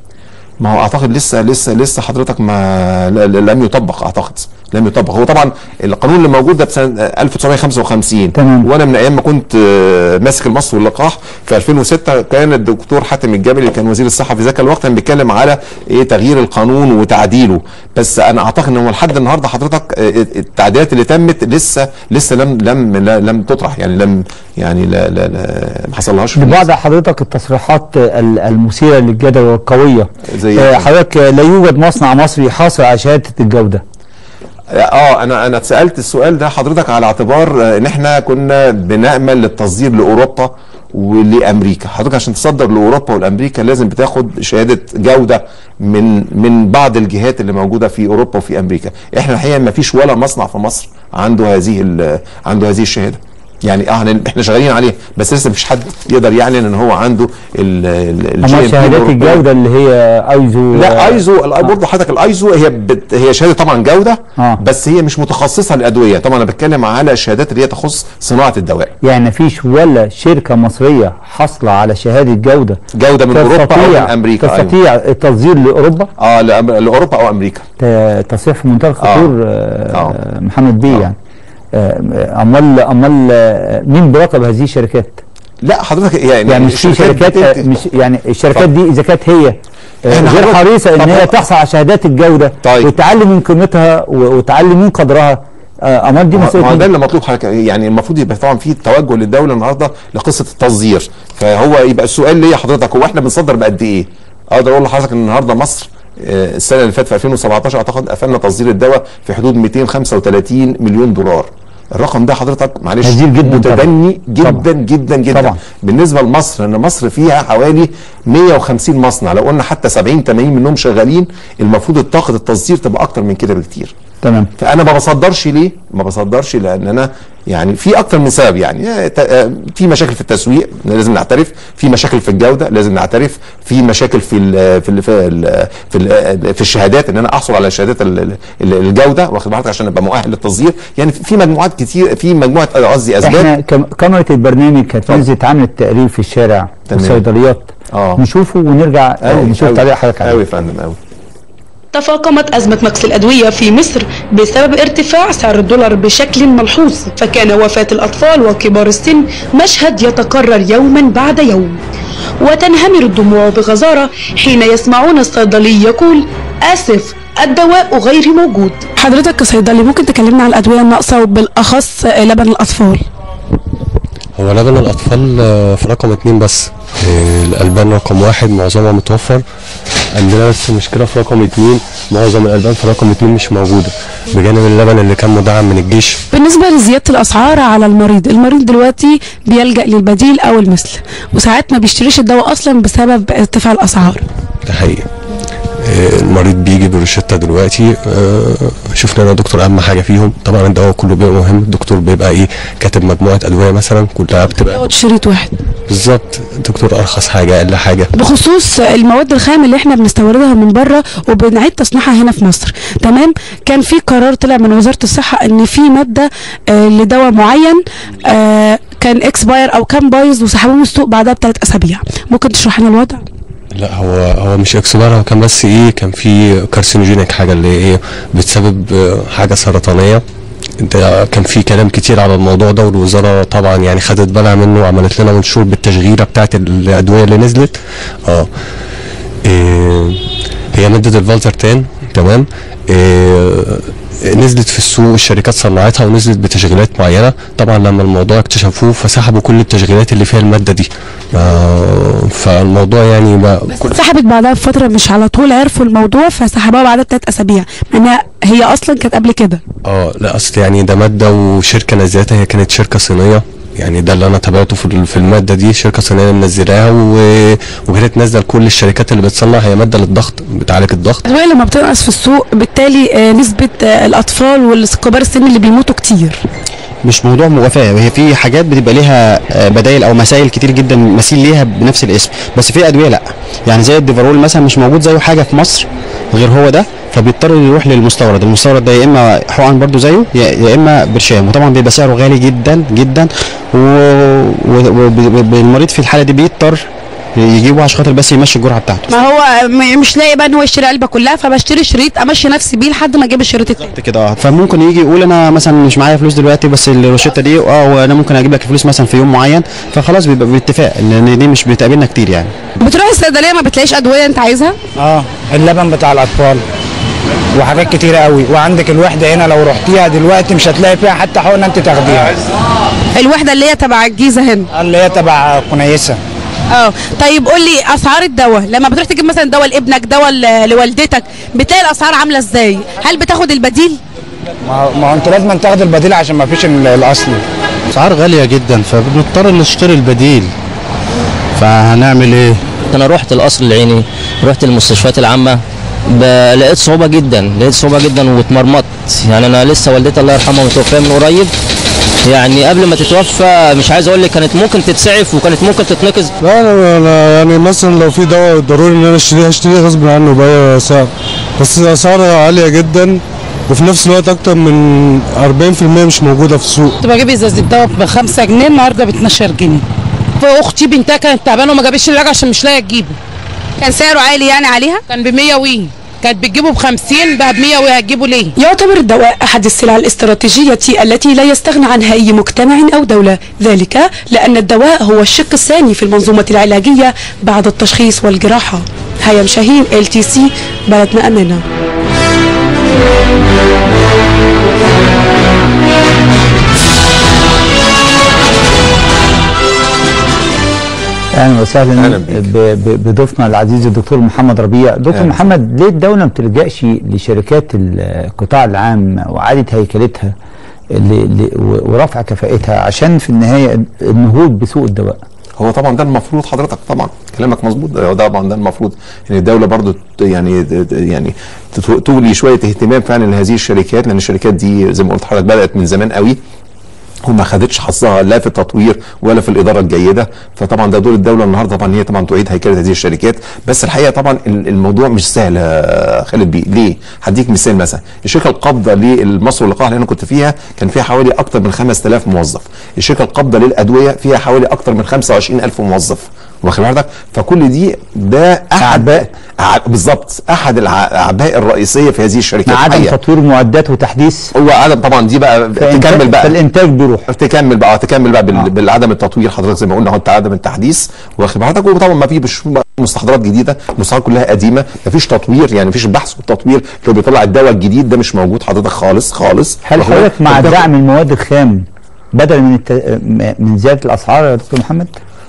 [SPEAKER 2] ما هو اعتقد لسه لسه لسه حضرتك ما ل- ل- لم يطبق اعتقد لم يطبق هو طبعا القانون اللي موجود ده بسنه 1955
[SPEAKER 1] تمام.
[SPEAKER 2] وانا من ايام ما كنت آه، ماسك المصل واللقاح في 2006 كان الدكتور حاتم الجبلي اللي كان وزير الصحه في ذاك الوقت كان بيتكلم على ايه تغيير القانون وتعديله بس انا اعتقد ان هو لحد النهارده حضرتك آه، التعديلات اللي تمت لسه لسه لم لم لا- لم تطرح يعني لم يعني لا لا, لا ما حصلهاش في
[SPEAKER 1] لبعض حضرتك التصريحات ال- المثيره للجدل والقويه
[SPEAKER 2] زي
[SPEAKER 1] آه،
[SPEAKER 2] إيه؟
[SPEAKER 1] حضرتك لا يوجد مصنع مصري حاصل على شهاده الجوده
[SPEAKER 2] اه انا انا اتسالت السؤال ده حضرتك على اعتبار آه، ان احنا كنا بنامل للتصدير لاوروبا ولامريكا حضرتك عشان تصدر لاوروبا والامريكا لازم بتاخد شهاده جوده من من بعض الجهات اللي موجوده في اوروبا وفي امريكا احنا الحقيقه ما فيش ولا مصنع في مصر عنده هذه ال- عنده هذه الشهاده يعني اه هن- احنا شغالين عليه بس لسه مفيش حد يقدر يعلن ان هو عنده ال ال
[SPEAKER 1] اما
[SPEAKER 2] GMP
[SPEAKER 1] شهادات
[SPEAKER 2] الأوروبية.
[SPEAKER 1] الجوده اللي هي ايزو
[SPEAKER 2] لا ايزو ال- برضه حضرتك الايزو هي بت هي شهاده طبعا جوده
[SPEAKER 1] آه.
[SPEAKER 2] بس هي مش متخصصه للادويه طبعا انا بتكلم على الشهادات اللي هي تخص صناعه الدواء
[SPEAKER 1] يعني مفيش ولا شركه مصريه حاصله على شهاده جوده
[SPEAKER 2] جوده من اوروبا او من امريكا أيوة.
[SPEAKER 1] تستطيع التصدير لاوروبا
[SPEAKER 2] اه لأم- لاوروبا او امريكا
[SPEAKER 1] ت- تصريح في منتهى الخطور آه.
[SPEAKER 2] آه.
[SPEAKER 1] محمد بيه
[SPEAKER 2] آه.
[SPEAKER 1] يعني آه، امال امال آه، مين بيراقب هذه الشركات؟
[SPEAKER 2] لا حضرتك يعني
[SPEAKER 1] يعني مش في
[SPEAKER 2] الشركات
[SPEAKER 1] شركات
[SPEAKER 2] بتنتج-
[SPEAKER 1] مش يعني الشركات دي اذا كانت هي آه،
[SPEAKER 2] إحنا
[SPEAKER 1] غير
[SPEAKER 2] حضرتك-
[SPEAKER 1] حريصه ان
[SPEAKER 2] طب
[SPEAKER 1] هي
[SPEAKER 2] هو-
[SPEAKER 1] تحصل على شهادات الجوده
[SPEAKER 2] طيب.
[SPEAKER 1] وتعلي من قيمتها و- وتعلي من قدرها آه، امال دي
[SPEAKER 2] ما
[SPEAKER 1] مسؤوليه
[SPEAKER 2] هو ده
[SPEAKER 1] مين؟
[SPEAKER 2] اللي مطلوب حضرتك يعني المفروض يبقى طبعا في توجه للدوله النهارده لقصه التصدير فهو يبقى السؤال ليا حضرتك هو احنا بنصدر بقد ايه؟ اقدر اقول لحضرتك ان النهارده مصر آه، السنه اللي فاتت في 2017 اعتقد قفلنا تصدير الدواء في حدود 235 مليون دولار الرقم ده حضرتك معلش
[SPEAKER 1] كبير جداً
[SPEAKER 2] متدني
[SPEAKER 1] طبعاً.
[SPEAKER 2] جدا جدا جدا
[SPEAKER 1] طبعاً.
[SPEAKER 2] بالنسبه لمصر ان مصر فيها حوالي 150 مصنع لو قلنا حتى 70 80 منهم شغالين المفروض طاقه التصدير تبقى اكتر من كده بكتير
[SPEAKER 1] تمام
[SPEAKER 2] فانا ما بصدرش ليه ما بصدرش لان انا يعني في اكتر من سبب يعني آه، ت- آه، في مشاكل في التسويق لازم نعترف في مشاكل في الجوده لازم نعترف في مشاكل في ال في ال في ال في, ال في الشهادات ان انا احصل على شهادات ال- ال- الجوده واخد بالك عشان ابقى مؤهل للتصدير يعني في مجموعات كتير في مجموعه آه، قصدي اسباب
[SPEAKER 1] احنا كم- كاميرا البرنامج كانت نزلت عملت تقرير في الشارع في
[SPEAKER 2] تمام.
[SPEAKER 1] الصيدليات
[SPEAKER 2] اه
[SPEAKER 1] نشوفه ونرجع آه، نشوف تعليق حضرتك عليه
[SPEAKER 2] قوي يا فندم قوي
[SPEAKER 3] تفاقمت أزمة مكس الأدوية في مصر بسبب ارتفاع سعر الدولار بشكل ملحوظ فكان وفاة الأطفال وكبار السن مشهد يتكرر يوما بعد يوم وتنهمر الدموع بغزارة حين يسمعون الصيدلي يقول آسف الدواء غير موجود
[SPEAKER 4] حضرتك كصيدلي ممكن تكلمنا عن الادويه الناقصه وبالاخص آه، لبن الاطفال
[SPEAKER 5] هو لبن الأطفال آه، في رقم اتنين بس آه، الألبان رقم واحد معظمها متوفر عندنا بس مشكلة في رقم اتنين معظم الألبان في رقم اتنين مش موجودة بجانب اللبن اللي كان مدعم من الجيش
[SPEAKER 4] بالنسبه لزياده الاسعار على المريض المريض دلوقتي بيلجا للبديل او المثل وساعات ما بيشتريش الدواء اصلا بسبب ارتفاع الاسعار
[SPEAKER 5] ده حقيقي آه، المريض بيجي بروشتة دلوقتي آه، شفنا انا دكتور اهم حاجه فيهم طبعا الدواء كله بيبقى مهم الدكتور بيبقى ايه كاتب مجموعه ادويه مثلا كلها بتبقى
[SPEAKER 4] ياخد شريط واحد
[SPEAKER 5] بالظبط الدكتور ارخص حاجه اقل حاجه
[SPEAKER 4] بخصوص المواد الخام اللي احنا بنستوردها من بره وبنعيد تصنيعها هنا في مصر تمام كان في قرار طلع من وزاره الصحه ان في ماده آه لدواء معين آه كان اكسباير او كان بايظ وسحبوه من السوق بعدها بثلاث اسابيع ممكن تشرح لنا الوضع
[SPEAKER 5] لا هو هو مش اكسبار هو كان بس ايه كان في كارسينوجينيك حاجه اللي ايه بتسبب آه، حاجه سرطانيه ده كان في كلام كتير على الموضوع ده والوزاره طبعا يعني خدت بالها منه وعملت لنا منشور بالتشغيله بتاعت الادويه اللي نزلت اه إيه هي ماده الفالترتان تمام إيه نزلت في السوق الشركات صنعتها ونزلت بتشغيلات معينه طبعا لما الموضوع اكتشفوه فسحبوا كل التشغيلات اللي فيها الماده دي آه فالموضوع يعني بقى كل
[SPEAKER 4] سحبت بعدها بفتره مش على طول عرفوا الموضوع فسحبوها بعدها بثلاث اسابيع مع انها هي اصلا كانت قبل كده
[SPEAKER 5] اه لا اصل يعني ده ماده وشركه نزلتها هي كانت شركه صينيه يعني ده اللي انا تابعته في ال- في الماده دي شركه صينيه منزلاها و- وكانت نازله لكل الشركات اللي بتصنع هي ماده للضغط بتعالج الضغط
[SPEAKER 4] الادويه لما بتنقص في السوق بالتالي آه، نسبه آه، الاطفال والكبار السن اللي بيموتوا كتير
[SPEAKER 6] مش موضوع موافاه هي في حاجات بتبقى ليها آه، بدايل او مسائل كتير جدا مثيل ليها بنفس الاسم بس في ادويه لا يعني زي الديفارول مثلا مش موجود زيه حاجه في مصر غير هو ده فبيضطر يروح للمستورد المستورد ده يا اما حقن برضو زيه يا يا اما برشام وطبعا بيبقى سعره غالي جدا جدا والمريض في الحاله دي بيضطر يجيبه عشان خاطر بس يمشي الجرعه بتاعته
[SPEAKER 4] ما هو م- مش لاقي بقى ان هو يشتري علبه كلها فبشتري شريط امشي نفسي بيه لحد ما اجيب الشريط التاني
[SPEAKER 6] بالظبط كده اه فممكن يجي يقول انا مثلا مش معايا فلوس دلوقتي بس الروشته دي اه وانا ممكن اجيب لك الفلوس مثلا في يوم معين فخلاص بيبقى باتفاق لان دي مش بتقابلنا كتير يعني
[SPEAKER 4] بتروح الصيدليه ما بتلاقيش ادويه انت عايزها
[SPEAKER 7] اه اللبن بتاع الاطفال وحاجات كتيرة قوي وعندك الوحدة هنا لو رحتيها دلوقتي مش هتلاقي فيها حتى حقنة انت تاخديها
[SPEAKER 4] الوحده اللي هي تبع الجيزه هنا
[SPEAKER 7] اللي هي تبع كنيسة
[SPEAKER 4] اه طيب قول لي اسعار الدواء لما بتروح تجيب مثلا دواء لابنك دواء ل- لوالدتك بتلاقي الاسعار عامله ازاي هل بتاخد البديل
[SPEAKER 7] ما هو- ما هو انت لازم تاخد البديل عشان ما فيش ال- الاصلي
[SPEAKER 8] اسعار غاليه جدا فبنضطر نشتري البديل فهنعمل ايه
[SPEAKER 9] انا رحت القصر العيني رحت المستشفيات العامه ب- لقيت صعوبه جدا لقيت صعوبه جدا واتمرمطت يعني انا لسه والدتي الله يرحمها متوفيه من قريب يعني قبل ما تتوفى مش عايز اقول لك كانت ممكن تتسعف وكانت ممكن تتنقذ
[SPEAKER 8] لا انا أنا يعني مثلا لو في دواء ضروري ان انا اشتريه هشتريه غصب عنه باي سعر بس الاسعار عاليه جدا وفي نفس الوقت اكتر من 40% مش موجوده في السوق
[SPEAKER 10] كنت بجيب ازازه دواء ب 5 جنيه النهارده ب 12 جنيه فاختي بنتها كانت تعبانه وما جابتش العلاج عشان مش لاقيه تجيبه
[SPEAKER 4] كان سعره عالي يعني عليها
[SPEAKER 10] كان ب 100 وي كانت بتجيبه ب 50 بقى ب 100 وي هتجيبه ليه؟
[SPEAKER 3] يعتبر الدواء أحد السلع الاستراتيجية التي لا يستغنى عنها أي مجتمع أو دولة ذلك لأن الدواء هو الشق الثاني في المنظومة العلاجية بعد التشخيص والجراحة هيام شاهين ال تي سي بلدنا أمانة
[SPEAKER 1] اهلا وسهلا
[SPEAKER 2] أهلا بيك.
[SPEAKER 1] ب- ب- بضيفنا العزيز الدكتور محمد ربيع دكتور
[SPEAKER 2] أهلا.
[SPEAKER 1] محمد ليه الدوله ما بتلجاش لشركات القطاع العام واعاده هيكلتها ل- ل- و- ورفع كفاءتها عشان في النهايه النهوض بسوق الدواء
[SPEAKER 2] هو طبعا ده المفروض حضرتك طبعا كلامك مظبوط ده ده طبعا ده المفروض ان الدوله برضو ت- يعني ت- يعني تت- تولي شويه اهتمام فعلا لهذه الشركات لان الشركات دي زي ما قلت لحضرتك بدات من زمان قوي وما خدتش حظها لا في التطوير ولا في الاداره الجيده فطبعا ده دور الدوله النهارده طبعا هي طبعا تعيد هيكله هذه الشركات بس الحقيقه طبعا ال- الموضوع مش سهل يا خالد بيه ليه؟ هديك مثال مثلا الشركه القابضه للمصر واللقاح اللي انا كنت فيها كان فيها حوالي اكثر من 5000 موظف الشركه القابضه للادويه فيها حوالي اكثر من 25000 موظف واخد بالك فكل دي ده احد
[SPEAKER 1] أعباء.
[SPEAKER 2] أع- بالظبط احد الع- الاعباء الرئيسيه في هذه الشركات
[SPEAKER 1] مع عدم
[SPEAKER 2] الحقيقة.
[SPEAKER 1] تطوير معدات وتحديث
[SPEAKER 2] هو عدم طبعا دي بقى
[SPEAKER 1] فإنتاج-
[SPEAKER 2] تكمل بقى
[SPEAKER 1] فالانتاج بيروح
[SPEAKER 2] تكمل بقى تكمل بقى بال... بالعدم التطوير حضرتك زي ما قلنا هو عدم التحديث واخد حضرتك وطبعا ما فيش مستحضرات جديده المستحضرات كلها قديمه ما فيش تطوير يعني ما فيش بحث والتطوير لو بيطلع الدواء الجديد ده مش موجود حضرتك خالص خالص
[SPEAKER 1] هل
[SPEAKER 2] واخد بالك؟
[SPEAKER 1] حضرتك مع
[SPEAKER 2] فبتاخد-
[SPEAKER 1] دعم المواد الخام بدل من الت... من زياده الاسعار يا دكتور محمد؟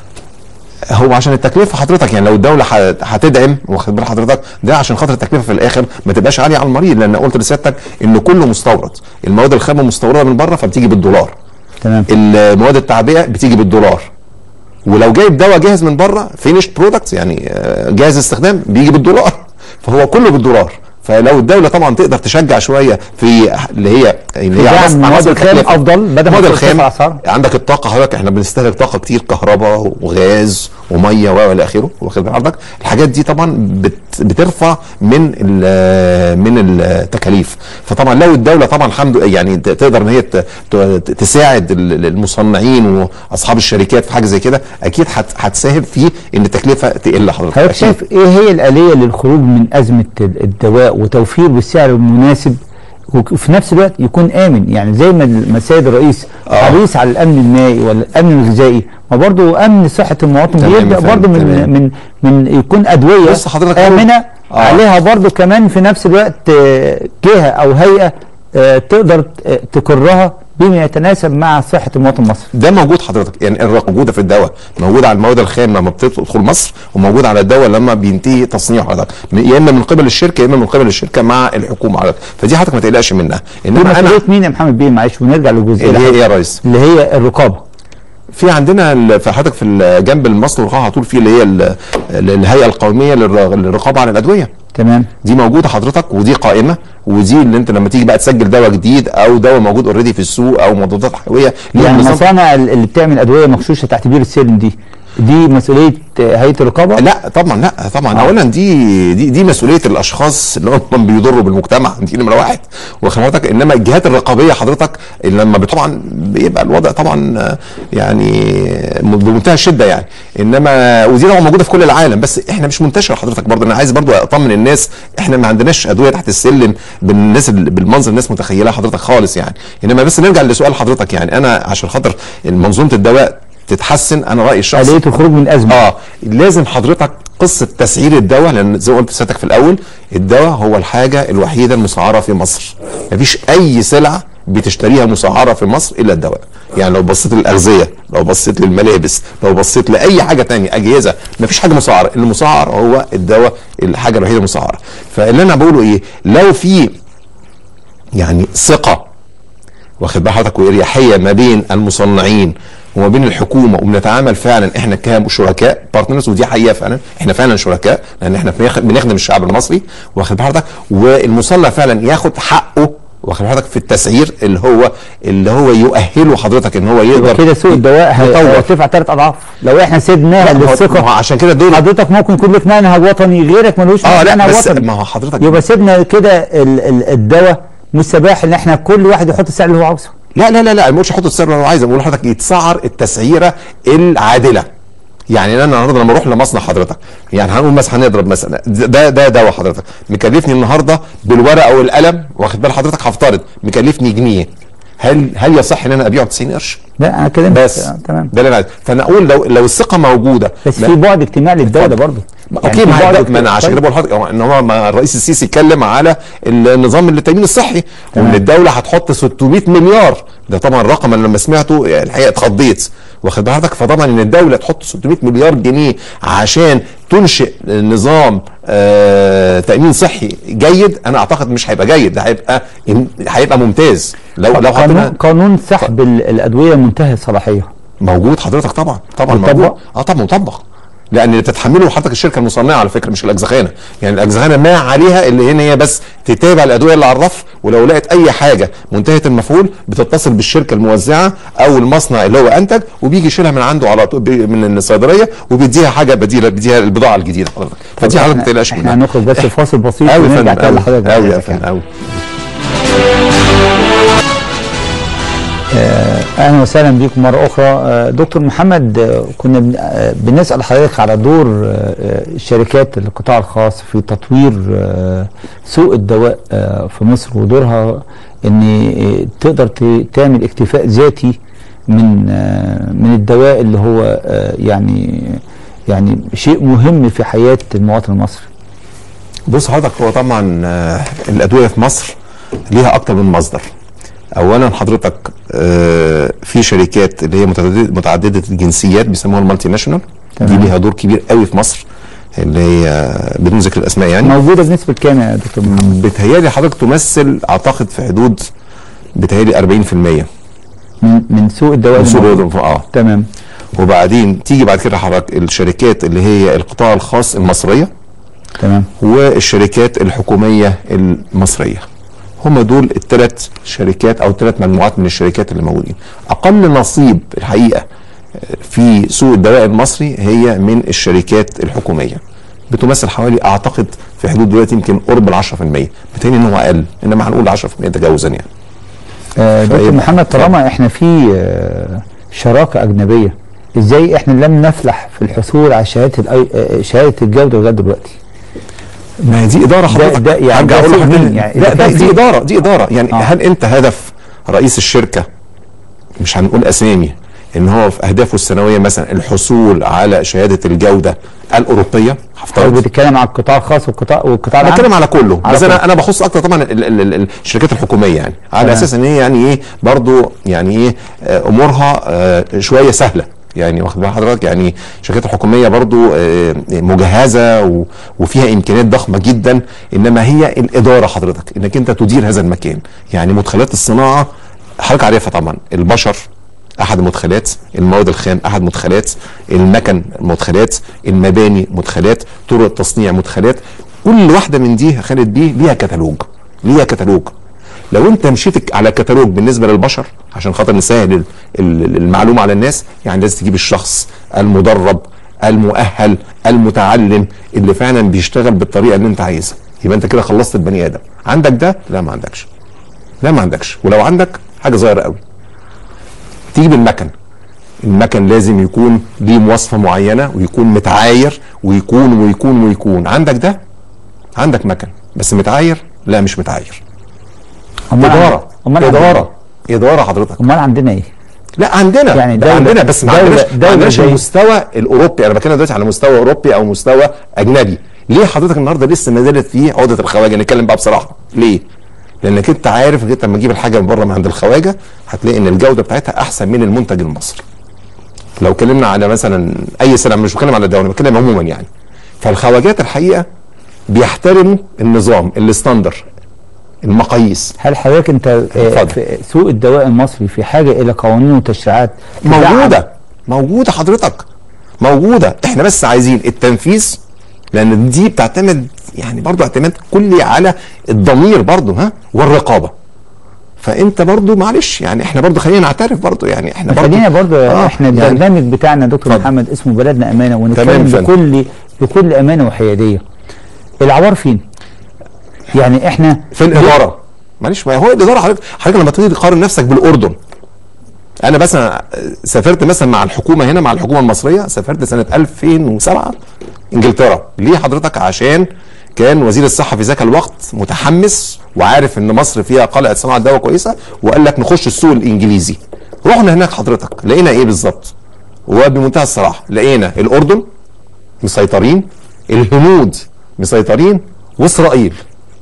[SPEAKER 2] هو عشان التكلفه حضرتك يعني لو الدوله ح- هتدعم واخد بال حضرتك ده عشان خاطر التكلفه في الاخر ما تبقاش عاليه على المريض لان قلت لسيادتك ان كله مستورد المواد الخام مستورده من بره فبتيجي بالدولار
[SPEAKER 1] تمام
[SPEAKER 2] المواد التعبئه بتيجي بالدولار ولو جايب دواء جاهز من بره فينيشد برودكت يعني آه، جاهز استخدام بيجي بالدولار فهو كله بالدولار فلو الدوله طبعا تقدر تشجع شويه في اللي هي اللي هي
[SPEAKER 1] دعم
[SPEAKER 2] عناصر-
[SPEAKER 1] المواد
[SPEAKER 2] عناصر
[SPEAKER 1] الخام
[SPEAKER 2] التكلفة.
[SPEAKER 1] افضل بدل ما
[SPEAKER 2] المواد
[SPEAKER 1] ترفع
[SPEAKER 2] الخام
[SPEAKER 1] الاسعار
[SPEAKER 2] عندك الطاقه حضرتك احنا بنستهلك طاقه كتير كهرباء وغاز وميه و الى اخره واخد بال حضرتك الحاجات دي طبعا بت بترفع من ال- من التكاليف فطبعا لو الدوله طبعا الحمد يعني ت- تقدر ان هي ت- ت- تساعد ال- المصنعين واصحاب الشركات في حاجه زي كده اكيد هت- هتساهم في ان التكلفه تقل حضرتك
[SPEAKER 1] حضرتك
[SPEAKER 2] أكيد.
[SPEAKER 1] شايف ايه هي الاليه للخروج من ازمه ال- الدواء وتوفير بالسعر المناسب وفي نفس الوقت يكون امن يعني زي ما ال- ما السيد الرئيس
[SPEAKER 2] آه.
[SPEAKER 1] حريص على الامن المائي والامن الغذائي ما برضه امن صحه المواطن
[SPEAKER 2] تمام
[SPEAKER 1] بيبدا
[SPEAKER 2] يا فندم،
[SPEAKER 1] برضه من
[SPEAKER 2] تمام.
[SPEAKER 1] من من يكون ادويه
[SPEAKER 2] بص حضرتك
[SPEAKER 1] امنه
[SPEAKER 2] آه.
[SPEAKER 1] عليها برضه كمان في نفس الوقت آه، جهه او هيئه آه، تقدر ت- تقرها بما يتناسب مع صحه المواطن المصري
[SPEAKER 2] ده موجود حضرتك يعني الرق موجوده في الدواء موجوده على المواد الخام لما بتدخل مصر وموجود على الدواء لما بينتهي تصنيعه حضرتك يا اما من قبل الشركه يا اما من قبل الشركه مع الحكومه حضرتك فدي حضرتك ما تقلقش منها
[SPEAKER 1] دي
[SPEAKER 2] انما انا
[SPEAKER 1] مسؤوليه مين يا محمد بيه معلش ونرجع للجزئيه
[SPEAKER 2] اللي هي
[SPEAKER 1] اللي
[SPEAKER 2] ايه يا ريس
[SPEAKER 1] اللي هي الرقابه
[SPEAKER 2] في عندنا ال- في حضرتك في ال- جنب المصل والرقابه على طول في اللي هي ال- ال- الهيئه القوميه للر- للرقابه على الادويه
[SPEAKER 1] تمام
[SPEAKER 2] دي موجوده حضرتك ودي قائمه ودي اللي انت لما تيجي بقى تسجل دواء جديد او دواء موجود اوريدي في السوق او مضادات حيويه ليها
[SPEAKER 1] يعني
[SPEAKER 2] نظام-
[SPEAKER 1] المصانع اللي بتعمل ادويه مغشوشه تحت بير السلم دي دي مسؤوليه هيئه الرقابه
[SPEAKER 2] لا طبعا لا طبعا
[SPEAKER 1] آه.
[SPEAKER 2] اولا دي دي دي مسؤوليه الاشخاص اللي هم بيضروا بالمجتمع دي نمره واحد واخد حضرتك انما الجهات الرقابيه حضرتك لما بت- طبعا بيبقى الوضع طبعا آه، يعني م- بمنتهى الشده يعني انما ودي طبعا موجوده في كل العالم بس احنا مش منتشره حضرتك برضه انا عايز برضه اطمن الناس احنا ما عندناش ادويه تحت السلم بالناس ال- بالمنظر الناس متخيلاه حضرتك خالص يعني انما بس نرجع لسؤال حضرتك يعني انا عشان خاطر منظومه الدواء تتحسن انا رايي الشخصي
[SPEAKER 1] آلية الخروج من ازمه
[SPEAKER 2] اه لازم حضرتك قصه تسعير الدواء لان زي ما قلت لسيادتك في الاول الدواء هو الحاجه الوحيده المسعره في مصر مفيش اي سلعه بتشتريها مسعره في مصر الا الدواء يعني لو بصيت للاغذيه لو بصيت للملابس لو بصيت لاي حاجه تانية اجهزه مفيش حاجه مسعره اللي مسعر هو الدواء الحاجه الوحيده المسعره فاللي انا بقوله ايه لو في يعني ثقه واخد بال حضرتك واريحيه ما بين المصنعين وما بين الحكومه وبنتعامل فعلا احنا كشركاء بارتنرز ودي حقيقه فعلا احنا فعلا شركاء لان احنا بنخ- بنخدم الشعب المصري واخد بال حضرتك والمصنع فعلا ياخد حقه واخد بال حضرتك في التسعير اللي هو اللي هو يؤهله حضرتك ان هو
[SPEAKER 1] يبقى
[SPEAKER 2] يقدر
[SPEAKER 1] كده سوق الدواء هي-
[SPEAKER 2] يطور.
[SPEAKER 1] هيرتفع ثلاث اضعاف لو احنا سيبناها
[SPEAKER 2] لا، ما هو- ما هو
[SPEAKER 1] للثقه
[SPEAKER 2] عشان كده دول
[SPEAKER 1] حضرتك ممكن يكون لك منهج وطني غيرك ملوش
[SPEAKER 2] اه لا
[SPEAKER 1] منهج
[SPEAKER 2] بس
[SPEAKER 1] وطني
[SPEAKER 2] ما هو حضرتك
[SPEAKER 1] يبقى سيبنا كده ال- ال- الدواء مستباح ان احنا كل واحد يحط السعر اللي هو عاوزه
[SPEAKER 2] لا لا لا لا ما بقولش حط السعر اللي هو عايزه بقول لحضرتك يتسعر التسعيره العادله يعني انا النهارده لما اروح لمصنع حضرتك يعني هنقول مثلا هنضرب مثلا ده ده دواء حضرتك مكلفني النهارده بالورقه والقلم واخد بال حضرتك هفترض مكلفني جنيه هل هل يصح ان انا ابيعه ب 90 قرش؟
[SPEAKER 1] لا انا كلمت
[SPEAKER 2] بس
[SPEAKER 1] آه، تمام
[SPEAKER 2] ده اللي انا عايز فانا اقول لو لو الثقه موجوده
[SPEAKER 1] بس
[SPEAKER 2] ما-
[SPEAKER 1] في بعد اجتماعي للدواء ده برضه
[SPEAKER 2] اوكي
[SPEAKER 1] في
[SPEAKER 2] ما,
[SPEAKER 1] بعد
[SPEAKER 2] هي- ما انا عشان كده
[SPEAKER 1] طيب.
[SPEAKER 2] بقول لحضرتك ان هو ما الرئيس السيسي اتكلم على النظام التامين الصحي وان الدوله هتحط 600 مليار ده طبعا رقم انا لما سمعته يعني الحقيقه اتخضيت واخد بالك فطبعا ان الدوله تحط 600 مليار جنيه عشان تنشئ نظام آه تامين صحي جيد انا اعتقد مش هيبقى جيد ده هيبقى هيبقى ممتاز لو لو
[SPEAKER 1] قانون
[SPEAKER 2] حطينا
[SPEAKER 1] قانون سحب ال- الادويه منتهي الصلاحيه
[SPEAKER 2] موجود حضرتك طبعا طبعا
[SPEAKER 1] مطبق؟
[SPEAKER 2] موجود اه طبعا مطبق لان اللي بتتحمله حضرتك الشركه المصنعه على فكره مش الاجزخانه يعني الاجزخانه ما عليها اللي هنا هي بس تتابع الادويه اللي على الرف ولو لقت اي حاجه منتهيه المفعول بتتصل بالشركه الموزعه او المصنع اللي هو انتج وبيجي يشيلها من عنده على طول بي- من الصيدليه وبيديها حاجه بديله بيديها البضاعه الجديده حضرتك فدي حضرتك ما تقلقش
[SPEAKER 1] احنا
[SPEAKER 2] منها
[SPEAKER 1] هنخرج بس فاصل بسيط
[SPEAKER 2] قوي يا
[SPEAKER 1] ونرجع
[SPEAKER 2] فندم
[SPEAKER 1] تاني
[SPEAKER 2] قوي
[SPEAKER 1] لحضرتك
[SPEAKER 2] قوي يا
[SPEAKER 1] بعد
[SPEAKER 2] فندم قوي
[SPEAKER 1] اهلا وسهلا بكم مره اخرى آه، دكتور محمد آه، كنا بن- آه، بنسال حضرتك على دور آه، آه، الشركات القطاع الخاص في تطوير آه، سوق الدواء آه، في مصر ودورها ان آه، تقدر ت- تعمل اكتفاء ذاتي من آه، من الدواء اللي هو آه، يعني يعني شيء مهم في حياه المواطن المصري
[SPEAKER 2] بص حضرتك هو طبعا آه، الادويه في مصر ليها اكتر من مصدر اولا حضرتك آه، في شركات اللي هي متعدده متعدده الجنسيات بيسموها المالتي ناشونال دي
[SPEAKER 1] تمام.
[SPEAKER 2] ليها دور كبير قوي في مصر اللي هي آه، بدون ذكر الاسماء يعني
[SPEAKER 1] موجوده بنسبه كام يا دكتور محمد؟
[SPEAKER 2] بتهيالي حضرتك تمثل اعتقد في حدود بتهيالي 40%
[SPEAKER 1] من من سوق الدواء
[SPEAKER 2] من سوق
[SPEAKER 1] الموجود.
[SPEAKER 2] الوظيفة، اه
[SPEAKER 1] تمام
[SPEAKER 2] وبعدين تيجي بعد كده حضرتك الشركات اللي هي القطاع الخاص المصريه
[SPEAKER 1] تمام
[SPEAKER 2] والشركات الحكوميه المصريه هم دول الثلاث شركات او الثلاث مجموعات من الشركات اللي موجودين اقل نصيب الحقيقه في سوق الدواء المصري هي من الشركات الحكوميه بتمثل حوالي اعتقد في حدود دلوقتي يمكن قرب ال 10% بتهيألي ان هو اقل انما هنقول 10% تجاوزا يعني
[SPEAKER 1] آه، دكتور
[SPEAKER 2] فيبقى-
[SPEAKER 1] محمد طالما احنا في آه، شراكه اجنبيه ازاي احنا لم نفلح في الحصول على شهاده الأي- آه، شهاده الجوده لغايه دلوقتي
[SPEAKER 2] ما هي دي اداره
[SPEAKER 1] ده-
[SPEAKER 2] حضرتك
[SPEAKER 1] ده يعني
[SPEAKER 2] هرجع
[SPEAKER 1] ده
[SPEAKER 2] اقول
[SPEAKER 1] سوق
[SPEAKER 2] لحضرتك
[SPEAKER 1] مين؟ يعني
[SPEAKER 2] لا
[SPEAKER 1] إذا
[SPEAKER 2] ده
[SPEAKER 1] كان
[SPEAKER 2] دي
[SPEAKER 1] في-
[SPEAKER 2] اداره دي اداره يعني
[SPEAKER 1] آه.
[SPEAKER 2] هل انت هدف رئيس الشركه مش هنقول اسامي ان هو في اهدافه السنويه مثلا الحصول على شهاده الجوده الاوروبيه
[SPEAKER 1] حضرتك
[SPEAKER 2] هفترض
[SPEAKER 1] بتتكلم على القطاع الخاص والقطاع والقطاع
[SPEAKER 2] انا
[SPEAKER 1] العام
[SPEAKER 2] بتكلم على كله
[SPEAKER 1] على
[SPEAKER 2] بس انا
[SPEAKER 1] كله.
[SPEAKER 2] انا بخص اكتر طبعا ال- ال- ال- الشركات الحكوميه يعني على
[SPEAKER 1] تمام.
[SPEAKER 2] اساس ان هي يعني ايه برضو يعني ايه آه، امورها آه، شويه سهله يعني واخد بال حضرتك يعني الشركات الحكوميه برضو آه، مجهزه و- وفيها امكانيات ضخمه جدا انما هي الاداره حضرتك انك انت تدير هذا المكان يعني مدخلات الصناعه حضرتك عارفها طبعا البشر احد المدخلات المواد الخام احد مدخلات المكن مدخلات المباني مدخلات طرق التصنيع مدخلات كل واحده من دي يا خالد بيه ليها كتالوج ليها كتالوج لو انت مشيت على كتالوج بالنسبه للبشر عشان خاطر نسهل ال- ال- المعلومه على الناس يعني لازم تجيب الشخص المدرب المؤهل المتعلم اللي فعلا بيشتغل بالطريقه اللي انت عايزها يبقى انت كده خلصت البني ادم عندك ده لا ما عندكش لا ما عندكش ولو عندك حاجه صغيره قوي تيجي بالمكن المكن لازم يكون ليه مواصفه معينه ويكون متعاير ويكون ويكون ويكون عندك ده عندك مكن بس متعاير لا مش متعاير
[SPEAKER 1] أمال
[SPEAKER 2] اداره
[SPEAKER 1] عند- أمال عندنا
[SPEAKER 2] اداره اداره حضرتك
[SPEAKER 1] امال عندنا ايه؟
[SPEAKER 2] لا عندنا
[SPEAKER 1] يعني
[SPEAKER 2] يعني
[SPEAKER 1] دولة-
[SPEAKER 2] عندنا بس ما
[SPEAKER 1] دولة-
[SPEAKER 2] عندناش
[SPEAKER 1] دولة
[SPEAKER 2] ما عندناش
[SPEAKER 1] زي-
[SPEAKER 2] المستوى الاوروبي انا بتكلم دلوقتي على مستوى اوروبي او مستوى اجنبي ليه حضرتك النهارده لسه ما زالت في عقده الخواجه نتكلم بقى بصراحه ليه لانك انت عارف انت لما تجيب الحاجه من بره من عند الخواجه هتلاقي ان الجوده بتاعتها احسن من المنتج المصري لو اتكلمنا على مثلا اي سلعه مش بتكلم على الدوله بتكلم عموما يعني فالخواجات الحقيقه بيحترموا النظام الستاندر المقاييس
[SPEAKER 1] هل حضرتك انت آه،
[SPEAKER 2] اتفضل.
[SPEAKER 1] في سوق الدواء المصري في حاجه الى قوانين وتشريعات تدعم-
[SPEAKER 2] موجوده موجوده حضرتك موجوده احنا بس عايزين التنفيذ لان دي بتعتمد يعني برضو اعتماد كلي على الضمير برضو ها والرقابه فانت برضو معلش يعني احنا برضو خلينا نعترف برضو يعني احنا برضو
[SPEAKER 1] خلينا برضه
[SPEAKER 2] آه،
[SPEAKER 1] احنا
[SPEAKER 2] يعني
[SPEAKER 1] البرنامج بتاعنا دكتور
[SPEAKER 2] اتفضل.
[SPEAKER 1] محمد اسمه بلدنا امانه
[SPEAKER 2] تمام
[SPEAKER 1] ونتكلم
[SPEAKER 2] فندم.
[SPEAKER 1] بكل بكل امانه وحياديه العوار فين؟ يعني احنا
[SPEAKER 2] في الاداره معلش ما هو الاداره حضرتك حضرتك لما تيجي تقارن نفسك بالاردن انا مثلا سافرت مثلا مع الحكومه هنا مع الحكومه المصريه سافرت سنه 2007 انجلترا ليه حضرتك عشان كان وزير الصحه في ذاك الوقت متحمس وعارف ان مصر فيها قلعه صناعه دواء كويسه وقال لك نخش السوق الانجليزي رحنا هناك حضرتك لقينا ايه بالظبط وبمنتهى الصراحه لقينا الاردن مسيطرين الهنود مسيطرين واسرائيل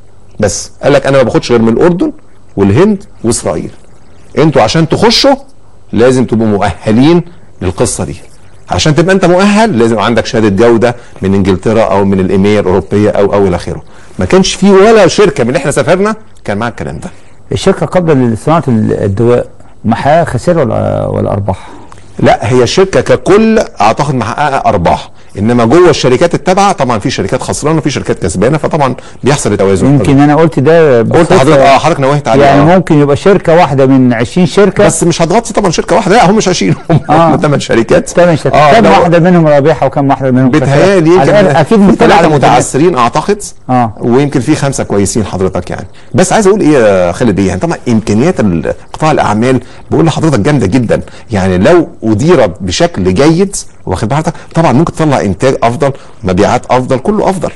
[SPEAKER 2] بس قال لك انا ما باخدش غير من الاردن والهند واسرائيل انتوا عشان تخشوا لازم تبقوا مؤهلين للقصه دي عشان تبقى انت مؤهل لازم يبقى عندك شهاده جوده من انجلترا او من الايميا الاوروبيه او او الى اخره ما كانش في ولا شركه من اللي احنا سافرنا كان معاها الكلام ده
[SPEAKER 1] الشركه قبل صناعه الدواء محققه خسائر ولا ولا ارباح؟
[SPEAKER 2] لا هي الشركه ككل اعتقد محققه ارباح انما جوه الشركات التابعه طبعا في شركات خسرانه وفي شركات كسبانه فطبعا بيحصل التوازن
[SPEAKER 1] يمكن انا قلت ده
[SPEAKER 2] قلت
[SPEAKER 1] بصفة-
[SPEAKER 2] حضرتك اه حضرتك نوهت عليه
[SPEAKER 1] يعني
[SPEAKER 2] آه.
[SPEAKER 1] ممكن يبقى شركه واحده من 20 شركه
[SPEAKER 2] بس مش هتغطي طبعا شركه واحده لا هم مش 20 هم
[SPEAKER 1] آه.
[SPEAKER 2] 8 شركات
[SPEAKER 1] ثمان شركات
[SPEAKER 2] آه،
[SPEAKER 1] كم
[SPEAKER 2] لو-
[SPEAKER 1] واحده منهم رابحه وكم واحده منهم خسرانة؟
[SPEAKER 2] بتهيألي
[SPEAKER 1] على
[SPEAKER 2] كان
[SPEAKER 1] الأقل اكيد
[SPEAKER 2] في
[SPEAKER 1] مطلع على
[SPEAKER 2] ثلاثه
[SPEAKER 1] المتابعة.
[SPEAKER 2] متعثرين اعتقد
[SPEAKER 1] اه
[SPEAKER 2] ويمكن في خمسه كويسين حضرتك يعني بس عايز اقول ايه يا خالد ايه يعني طبعا امكانيات ال- قطاع الاعمال بقول لحضرتك جامده جدا يعني لو اديرت بشكل جيد واخد بالك طبعا ممكن تطلع انتاج افضل مبيعات افضل كله افضل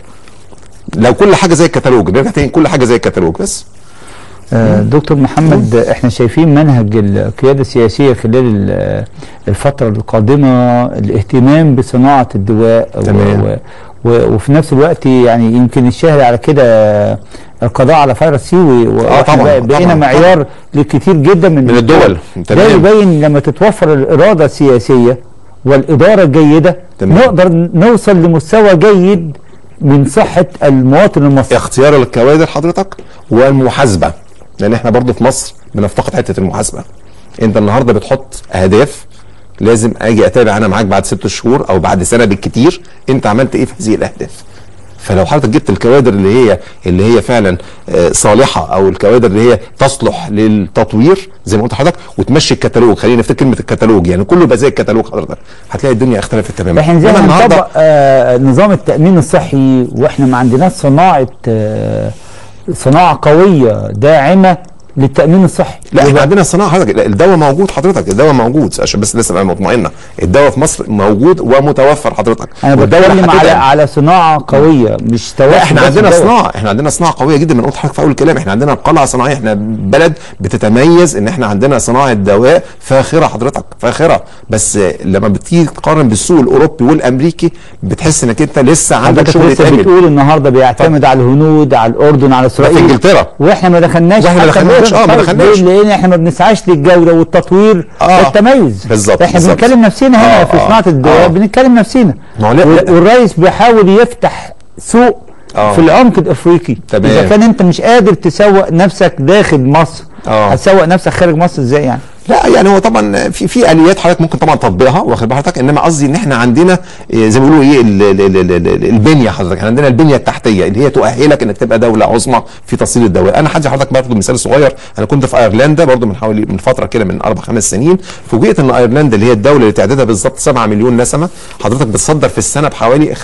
[SPEAKER 2] لو كل حاجه زي الكتالوج نرجع تاني كل حاجه زي الكتالوج بس
[SPEAKER 1] آه، دكتور محمد احنا شايفين منهج القياده السياسيه خلال ال- الفتره القادمه الاهتمام بصناعه الدواء و-
[SPEAKER 2] تمام.
[SPEAKER 1] و و وفي نفس الوقت يعني يمكن الشهر على كده القضاء على فيروس سي و-
[SPEAKER 2] آه
[SPEAKER 1] وإحنا
[SPEAKER 2] طبعاً،
[SPEAKER 1] بقى- بقينا
[SPEAKER 2] طبعاً،
[SPEAKER 1] معيار لكتير جدا من,
[SPEAKER 2] من الدول.
[SPEAKER 1] ده
[SPEAKER 2] تمام.
[SPEAKER 1] يبين لما تتوفر الاراده السياسيه والاداره الجيده
[SPEAKER 2] تمام.
[SPEAKER 1] نقدر نوصل لمستوى جيد من صحه المواطن المصري
[SPEAKER 2] اختيار الكوادر حضرتك والمحاسبه لان احنا برضو في مصر بنفتقد حته المحاسبه انت النهارده بتحط اهداف لازم اجي اتابع انا معاك بعد ست شهور او بعد سنه بالكتير انت عملت ايه في هذه الاهداف فلو حضرتك جبت الكوادر اللي هي اللي هي فعلا آه، صالحه او الكوادر اللي هي تصلح للتطوير زي ما قلت لحضرتك وتمشي الكتالوج خلينا نفتكر كلمه الكتالوج يعني كله يبقى زي الكتالوج حضرتك هتلاقي الدنيا اختلفت تماما
[SPEAKER 1] احنا زي
[SPEAKER 2] إنما
[SPEAKER 1] ما
[SPEAKER 2] النهارده
[SPEAKER 1] نطبق آه نظام التأمين الصحي واحنا ما عندناش صناعة آه صناعة قوية داعمة للتأمين الصحي
[SPEAKER 2] لا احنا
[SPEAKER 1] يبقى
[SPEAKER 2] عندنا صناعه حضرتك لا، الدواء موجود حضرتك الدواء موجود عشان بس لسه ابقى مطمئنه الدواء في مصر موجود ومتوفر حضرتك
[SPEAKER 1] انا
[SPEAKER 2] والدولة
[SPEAKER 1] بتكلم على
[SPEAKER 2] هتدعم.
[SPEAKER 1] على صناعة قوية مش توفر
[SPEAKER 2] لا احنا
[SPEAKER 1] بس
[SPEAKER 2] عندنا
[SPEAKER 1] دواء.
[SPEAKER 2] صناعه احنا عندنا صناعه قويه جدا من قلت لحضرتك في اول الكلام احنا عندنا قلعه صناعيه احنا بلد بتتميز ان احنا عندنا صناعه دواء فاخره حضرتك فاخره بس لما بتيجي تقارن بالسوق الاوروبي والامريكي بتحس انك انت لسه عندك
[SPEAKER 1] حضرتك
[SPEAKER 2] شغل
[SPEAKER 1] لسه
[SPEAKER 2] يتعمل
[SPEAKER 1] بتقول النهارده بيعتمد على الهنود على الاردن على اسرائيل
[SPEAKER 2] في إنجلترا.
[SPEAKER 1] واحنا ما دخلناش
[SPEAKER 2] وإحنا ما
[SPEAKER 1] حتى
[SPEAKER 2] دخلناش،
[SPEAKER 1] الأردن.
[SPEAKER 2] آه، ما
[SPEAKER 1] طيب،
[SPEAKER 2] دخلناش.
[SPEAKER 1] ليه؟ لان احنا ما بنسعاش للجوده والتطوير
[SPEAKER 2] آه.
[SPEAKER 1] والتميز
[SPEAKER 2] بالظبط،
[SPEAKER 1] احنا
[SPEAKER 2] بالظبط.
[SPEAKER 1] بنتكلم نفسنا هنا
[SPEAKER 2] آه،
[SPEAKER 1] في
[SPEAKER 2] آه،
[SPEAKER 1] صناعه الدواء
[SPEAKER 2] آه.
[SPEAKER 1] بنتكلم نفسنا
[SPEAKER 2] ما هو لا-
[SPEAKER 1] وال-
[SPEAKER 2] لا.
[SPEAKER 1] والرئيس بيحاول يفتح سوق
[SPEAKER 2] آه.
[SPEAKER 1] في العمق الافريقي
[SPEAKER 2] تمام.
[SPEAKER 1] اذا كان انت مش قادر تسوق نفسك داخل مصر
[SPEAKER 2] آه.
[SPEAKER 1] هتسوق نفسك خارج مصر ازاي يعني
[SPEAKER 2] لا يعني هو طبعا في في اليات حضرتك ممكن طبعا تطبيقها واخد بال حضرتك انما قصدي ان احنا عندنا إيه زي ما بيقولوا ايه ال- ال- ال- ال- ال- البنيه حضرتك احنا عندنا البنيه التحتيه اللي هي تؤهلك انك تبقى دوله عظمى في تصدير الدواء انا هدي حضرتك برضه مثال صغير انا كنت في ايرلندا برضه من حوالي من فتره كده من اربع خمس سنين فوجئت ان ايرلندا اللي هي الدوله اللي تعدادها بالظبط 7 مليون نسمه حضرتك بتصدر في السنه بحوالي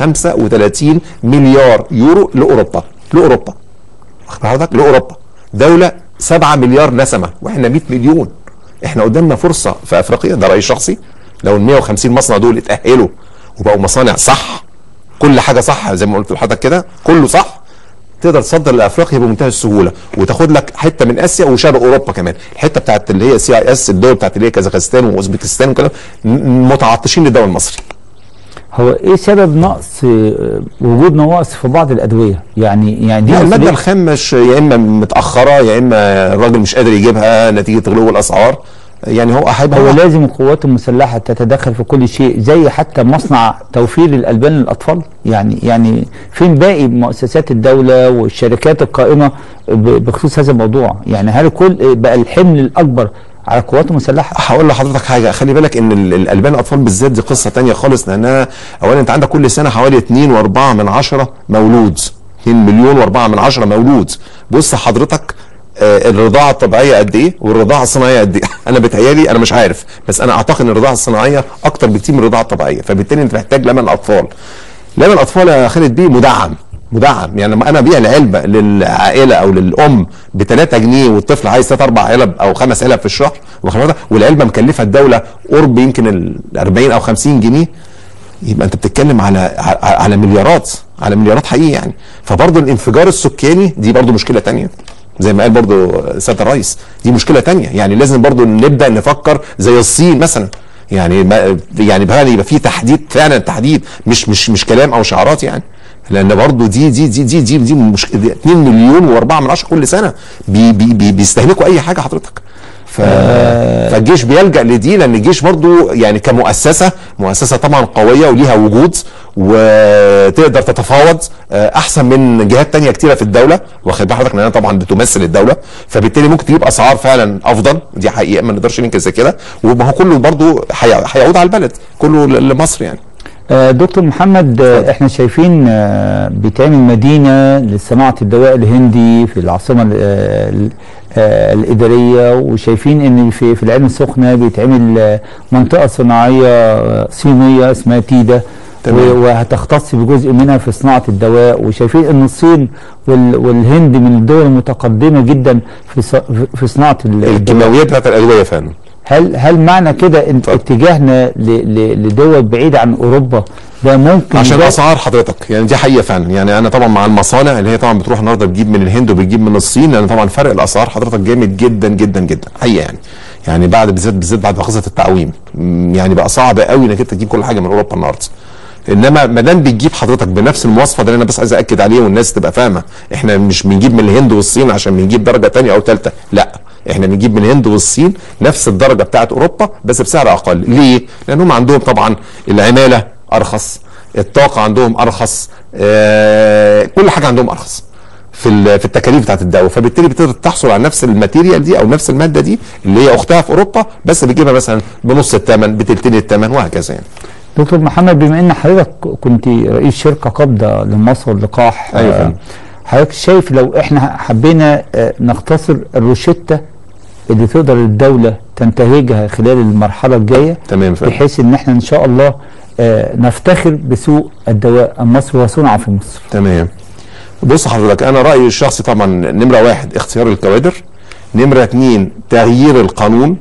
[SPEAKER 2] 35 مليار يورو لاوروبا لاوروبا واخد بال حضرتك لاوروبا دوله 7 مليار نسمه واحنا 100 مليون احنا قدامنا فرصه في افريقيا ده رايي شخصي لو ال 150 مصنع دول اتاهلوا وبقوا مصانع صح كل حاجه صح زي ما قلت لحضرتك كده كله صح تقدر تصدر لافريقيا بمنتهى السهوله وتاخد لك حته من اسيا وشرق اوروبا كمان الحته بتاعت اللي هي سي اي اس الدول بتاعت اللي هي كازاخستان واوزبكستان وكده م- متعطشين للدواء المصري
[SPEAKER 1] هو ايه سبب نقص آه، وجود نواقص في بعض الادويه يعني يعني دي
[SPEAKER 2] لا الماده
[SPEAKER 1] مسؤولية-
[SPEAKER 2] الخام مش يا اما متاخره يا اما الراجل مش قادر يجيبها نتيجه غلو الاسعار يعني هو هيبقى
[SPEAKER 1] هو
[SPEAKER 2] هو
[SPEAKER 1] لازم القوات المسلحه تتدخل في كل شيء زي حتى مصنع توفير الالبان للاطفال يعني يعني فين باقي مؤسسات الدوله والشركات القائمه ب- بخصوص هذا الموضوع يعني هل كل بقى الحمل الاكبر على القوات المسلحه
[SPEAKER 2] هقول لحضرتك حاجه خلي بالك ان ال- الالبان الاطفال بالذات دي قصه تانية خالص لانها اولا انت عندك كل سنه حوالي 2 و4 من عشرة مولود 2 مليون و4 من عشرة مولود بص حضرتك آه، الرضاعه الطبيعيه قد ايه والرضاعه الصناعيه قد ايه انا بتهيالي انا مش عارف بس انا اعتقد ان الرضاعه الصناعيه اكتر بكتير من الرضاعه الطبيعيه فبالتالي انت محتاج لبن اطفال لبن الاطفال يا خالد بيه مدعم مدعم يعني لما انا ابيع العلبه للعائله او للام ب 3 جنيه والطفل عايز ثلاث اربع علب او خمس علب في الشهر واخد بالك؟ والعلبه مكلفه الدوله قرب يمكن ال 40 او 50 جنيه يبقى انت بتتكلم على على, على مليارات على مليارات حقيقي يعني فبرضه الانفجار السكاني دي برضه مشكله تانية زي ما قال برضه سياده الرئيس دي مشكله تانية يعني لازم برضه نبدا نفكر زي الصين مثلا يعني ما يعني بقى يبقى في تحديد فعلا تحديد مش مش مش كلام او شعارات يعني لان برضه دي دي دي دي دي, دي مش 2 مليون و4 من عشرة كل سنه بي بي بي بيستهلكوا اي حاجه حضرتك ف... فالجيش بيلجا لدي لان الجيش برضو يعني كمؤسسه مؤسسه طبعا قويه وليها وجود وتقدر تتفاوض آه، احسن من جهات تانية كتيره في الدوله واخد بال حضرتك لانها طبعا بتمثل الدوله فبالتالي ممكن تجيب اسعار فعلا افضل دي حقيقه ما نقدرش ننكر زي كده وما هو كله برضو هي- هيعود على البلد كله ل- لمصر يعني
[SPEAKER 1] آه، دكتور محمد آه، احنا شايفين آه، بيتعمل مدينه لصناعه الدواء الهندي في العاصمه ال- آه، ال- آه، الاداريه وشايفين ان في في العين السخنه بيتعمل آه، منطقه صناعيه آه، صينيه اسمها تيدا
[SPEAKER 2] تمام.
[SPEAKER 1] و- وهتختص بجزء منها في صناعه الدواء وشايفين ان الصين وال- والهند من الدول المتقدمه جدا في ص- في صناعه ال- الدواء
[SPEAKER 2] الكيماويات بتاعت الادويه فعلا
[SPEAKER 1] هل هل معنى كده ان
[SPEAKER 2] اتفضل.
[SPEAKER 1] اتجاهنا ل- ل- لدول بعيده عن اوروبا ده ممكن
[SPEAKER 2] عشان
[SPEAKER 1] ده-
[SPEAKER 2] اسعار حضرتك يعني دي حقيقه فعلا يعني انا طبعا مع المصانع اللي هي طبعا بتروح النهارده بتجيب من الهند وبتجيب من الصين لان طبعا فرق الاسعار حضرتك جامد جدا جدا جدا حقيقه يعني يعني بعد بالذات بالذات بعد قصه التعويم م، يعني بقى صعب قوي انك انت تجيب كل حاجه من اوروبا النهارده انما ما دام بتجيب حضرتك بنفس المواصفه ده اللي انا بس عايز اكد عليه والناس تبقى فاهمه احنا مش بنجيب من الهند والصين عشان بنجيب درجه ثانيه او ثالثه لا احنا بنجيب من الهند والصين نفس الدرجه بتاعت اوروبا بس بسعر اقل ليه لانهم عندهم طبعا العماله ارخص الطاقه عندهم ارخص آه كل حاجه عندهم ارخص في ال- في التكاليف بتاعت الدواء فبالتالي بتقدر تحصل على نفس الماتيريال دي او نفس الماده دي اللي هي اختها في اوروبا بس بتجيبها مثلا بنص الثمن بتلتين الثمن وهكذا يعني
[SPEAKER 1] دكتور محمد بما ان حضرتك كنت رئيس شركه قابضه لمصر واللقاح
[SPEAKER 2] أيوة
[SPEAKER 1] آه،
[SPEAKER 2] فندم.
[SPEAKER 1] حضرتك شايف لو احنا حبينا آه، نختصر الروشته اللي تقدر الدوله تنتهجها خلال المرحله الجايه
[SPEAKER 2] تمام فندم
[SPEAKER 1] بحيث ان احنا ان شاء الله آه، نفتخر بسوق الدواء المصري وصنع في مصر
[SPEAKER 2] تمام بص حضرتك انا رايي الشخصي طبعا نمره واحد اختيار الكوادر نمره اتنين تغيير القانون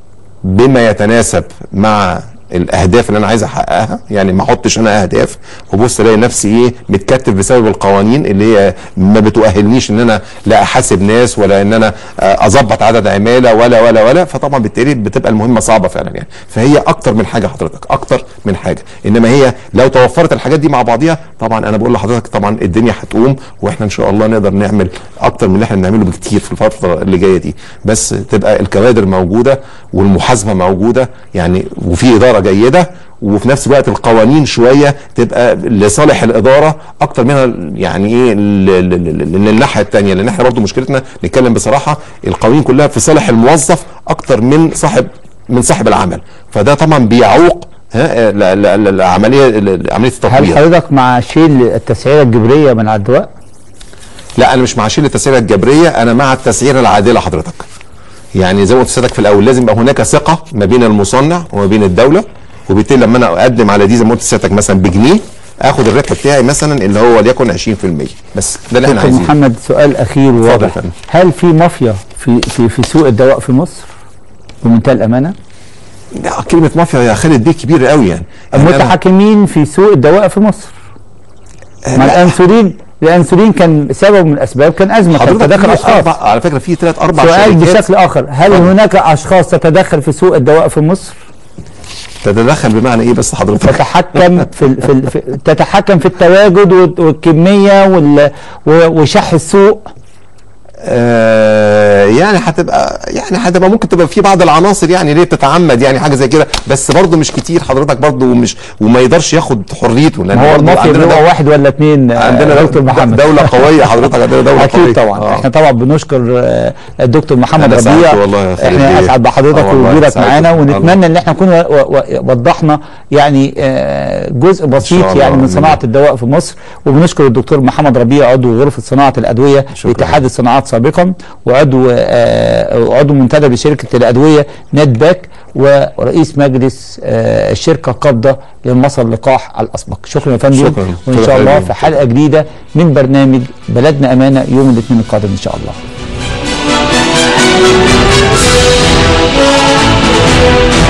[SPEAKER 2] بما يتناسب مع الاهداف اللي انا عايز احققها يعني ما احطش انا اهداف وبص الاقي نفسي ايه متكتف بسبب القوانين اللي هي ما بتؤهلنيش ان انا لا احاسب ناس ولا ان انا آه، اظبط عدد عماله ولا ولا ولا فطبعا بالتالي بتبقى المهمه صعبه فعلا يعني فهي اكتر من حاجه حضرتك اكتر من حاجه انما هي لو توفرت الحاجات دي مع بعضيها طبعا انا بقول لحضرتك طبعا الدنيا هتقوم واحنا ان شاء الله نقدر نعمل اكتر من اللي احنا بنعمله بكتير في الفتره اللي جايه دي بس تبقى الكوادر موجوده والمحاسبه موجوده يعني وفي اداره جيده وفي نفس الوقت القوانين شويه تبقى لصالح الاداره اكتر منها يعني ايه ل- ل- ل- ل- للناحيه الثانيه لان احنا برضو مشكلتنا نتكلم بصراحه القوانين كلها في صالح الموظف اكتر من صاحب من صاحب العمل فده طبعا بيعوق ها ل- ل- ل- العمليه ل- عمليه
[SPEAKER 1] هل
[SPEAKER 2] التطوير
[SPEAKER 1] حضرتك مع شيل التسعيره الجبريه من على الدواء؟
[SPEAKER 2] لا انا مش مع شيل التسعيره الجبريه انا مع التسعيره العادله حضرتك يعني زي ما قلت لسيادتك في الاول لازم يبقى هناك ثقه ما بين المصنع وما بين الدوله وبالتالي لما انا اقدم على دي زي ما قلت لسيادتك مثلا بجنيه اخد الربح بتاعي مثلا اللي هو وليكن 20% بس ده اللي احنا
[SPEAKER 1] دكتور
[SPEAKER 2] عايزينه
[SPEAKER 1] محمد سؤال اخير
[SPEAKER 2] اتفضل يا
[SPEAKER 1] واضح
[SPEAKER 2] فندم.
[SPEAKER 1] هل في مافيا في في في سوق الدواء في مصر بمنتهى الامانه؟
[SPEAKER 2] لا كلمه مافيا يا خالد دي كبيره قوي يعني يعني أنا-
[SPEAKER 1] المتحكمين في سوق الدواء في مصر ما الانسولين الانسولين كان سبب من الاسباب كان ازمه كان
[SPEAKER 2] حضرتك
[SPEAKER 1] تدخل
[SPEAKER 2] في
[SPEAKER 1] اشخاص
[SPEAKER 2] أربع على فكره في ثلاث اربع
[SPEAKER 1] سؤال
[SPEAKER 2] شركات
[SPEAKER 1] بشكل اخر هل
[SPEAKER 2] اتفضل.
[SPEAKER 1] هناك اشخاص تتدخل في سوق الدواء في مصر
[SPEAKER 2] تتدخل بمعنى ايه بس حضرتك
[SPEAKER 1] تتحكم في, ال- في, ال- في تتحكم في التواجد وال- والكميه وال- و- وشح السوق
[SPEAKER 2] آه يعني هتبقى يعني هتبقى ممكن تبقى في بعض العناصر يعني ليه بتتعمد يعني حاجه زي كده بس برضه مش كتير حضرتك برضه ومش وما يقدرش ياخد حريته لان
[SPEAKER 1] ما هو
[SPEAKER 2] برضه
[SPEAKER 1] المافيا
[SPEAKER 2] عندنا
[SPEAKER 1] اللي هو
[SPEAKER 2] دولة-
[SPEAKER 1] واحد ولا اثنين
[SPEAKER 2] عندنا
[SPEAKER 1] دكتور
[SPEAKER 2] دولة-
[SPEAKER 1] محمد
[SPEAKER 2] دوله قويه حضرتك عندنا دوله قويه
[SPEAKER 1] اكيد طبعا
[SPEAKER 2] آه.
[SPEAKER 1] احنا طبعا بنشكر آه، الدكتور محمد
[SPEAKER 2] أنا سعدت
[SPEAKER 1] ربيع
[SPEAKER 2] والله يا خالد
[SPEAKER 1] احنا
[SPEAKER 2] بيه.
[SPEAKER 1] اسعد بحضرتك
[SPEAKER 2] آه والله
[SPEAKER 1] ووجودك
[SPEAKER 2] سعدت.
[SPEAKER 1] معانا
[SPEAKER 2] الله.
[SPEAKER 1] ونتمنى ان احنا نكون و- و- وضحنا يعني آه، جزء بسيط
[SPEAKER 2] الله.
[SPEAKER 1] يعني من
[SPEAKER 2] بإذن
[SPEAKER 1] صناعه
[SPEAKER 2] الله.
[SPEAKER 1] الدواء في مصر وبنشكر الدكتور محمد ربيع عضو غرفه صناعه الادويه
[SPEAKER 2] شكراً.
[SPEAKER 1] لاتحاد الصناعات سابقا وعضو آه، عضو منتدب لشركه الادويه نت باك ورئيس مجلس آه، الشركه القابضه لمصر لقاح الاسبق شكرا يا فندم
[SPEAKER 2] شكراً.
[SPEAKER 1] وان
[SPEAKER 2] شكراً
[SPEAKER 1] شاء الله
[SPEAKER 2] حبيبي.
[SPEAKER 1] في حلقه جديده من برنامج بلدنا امانه يوم الاثنين القادم ان شاء الله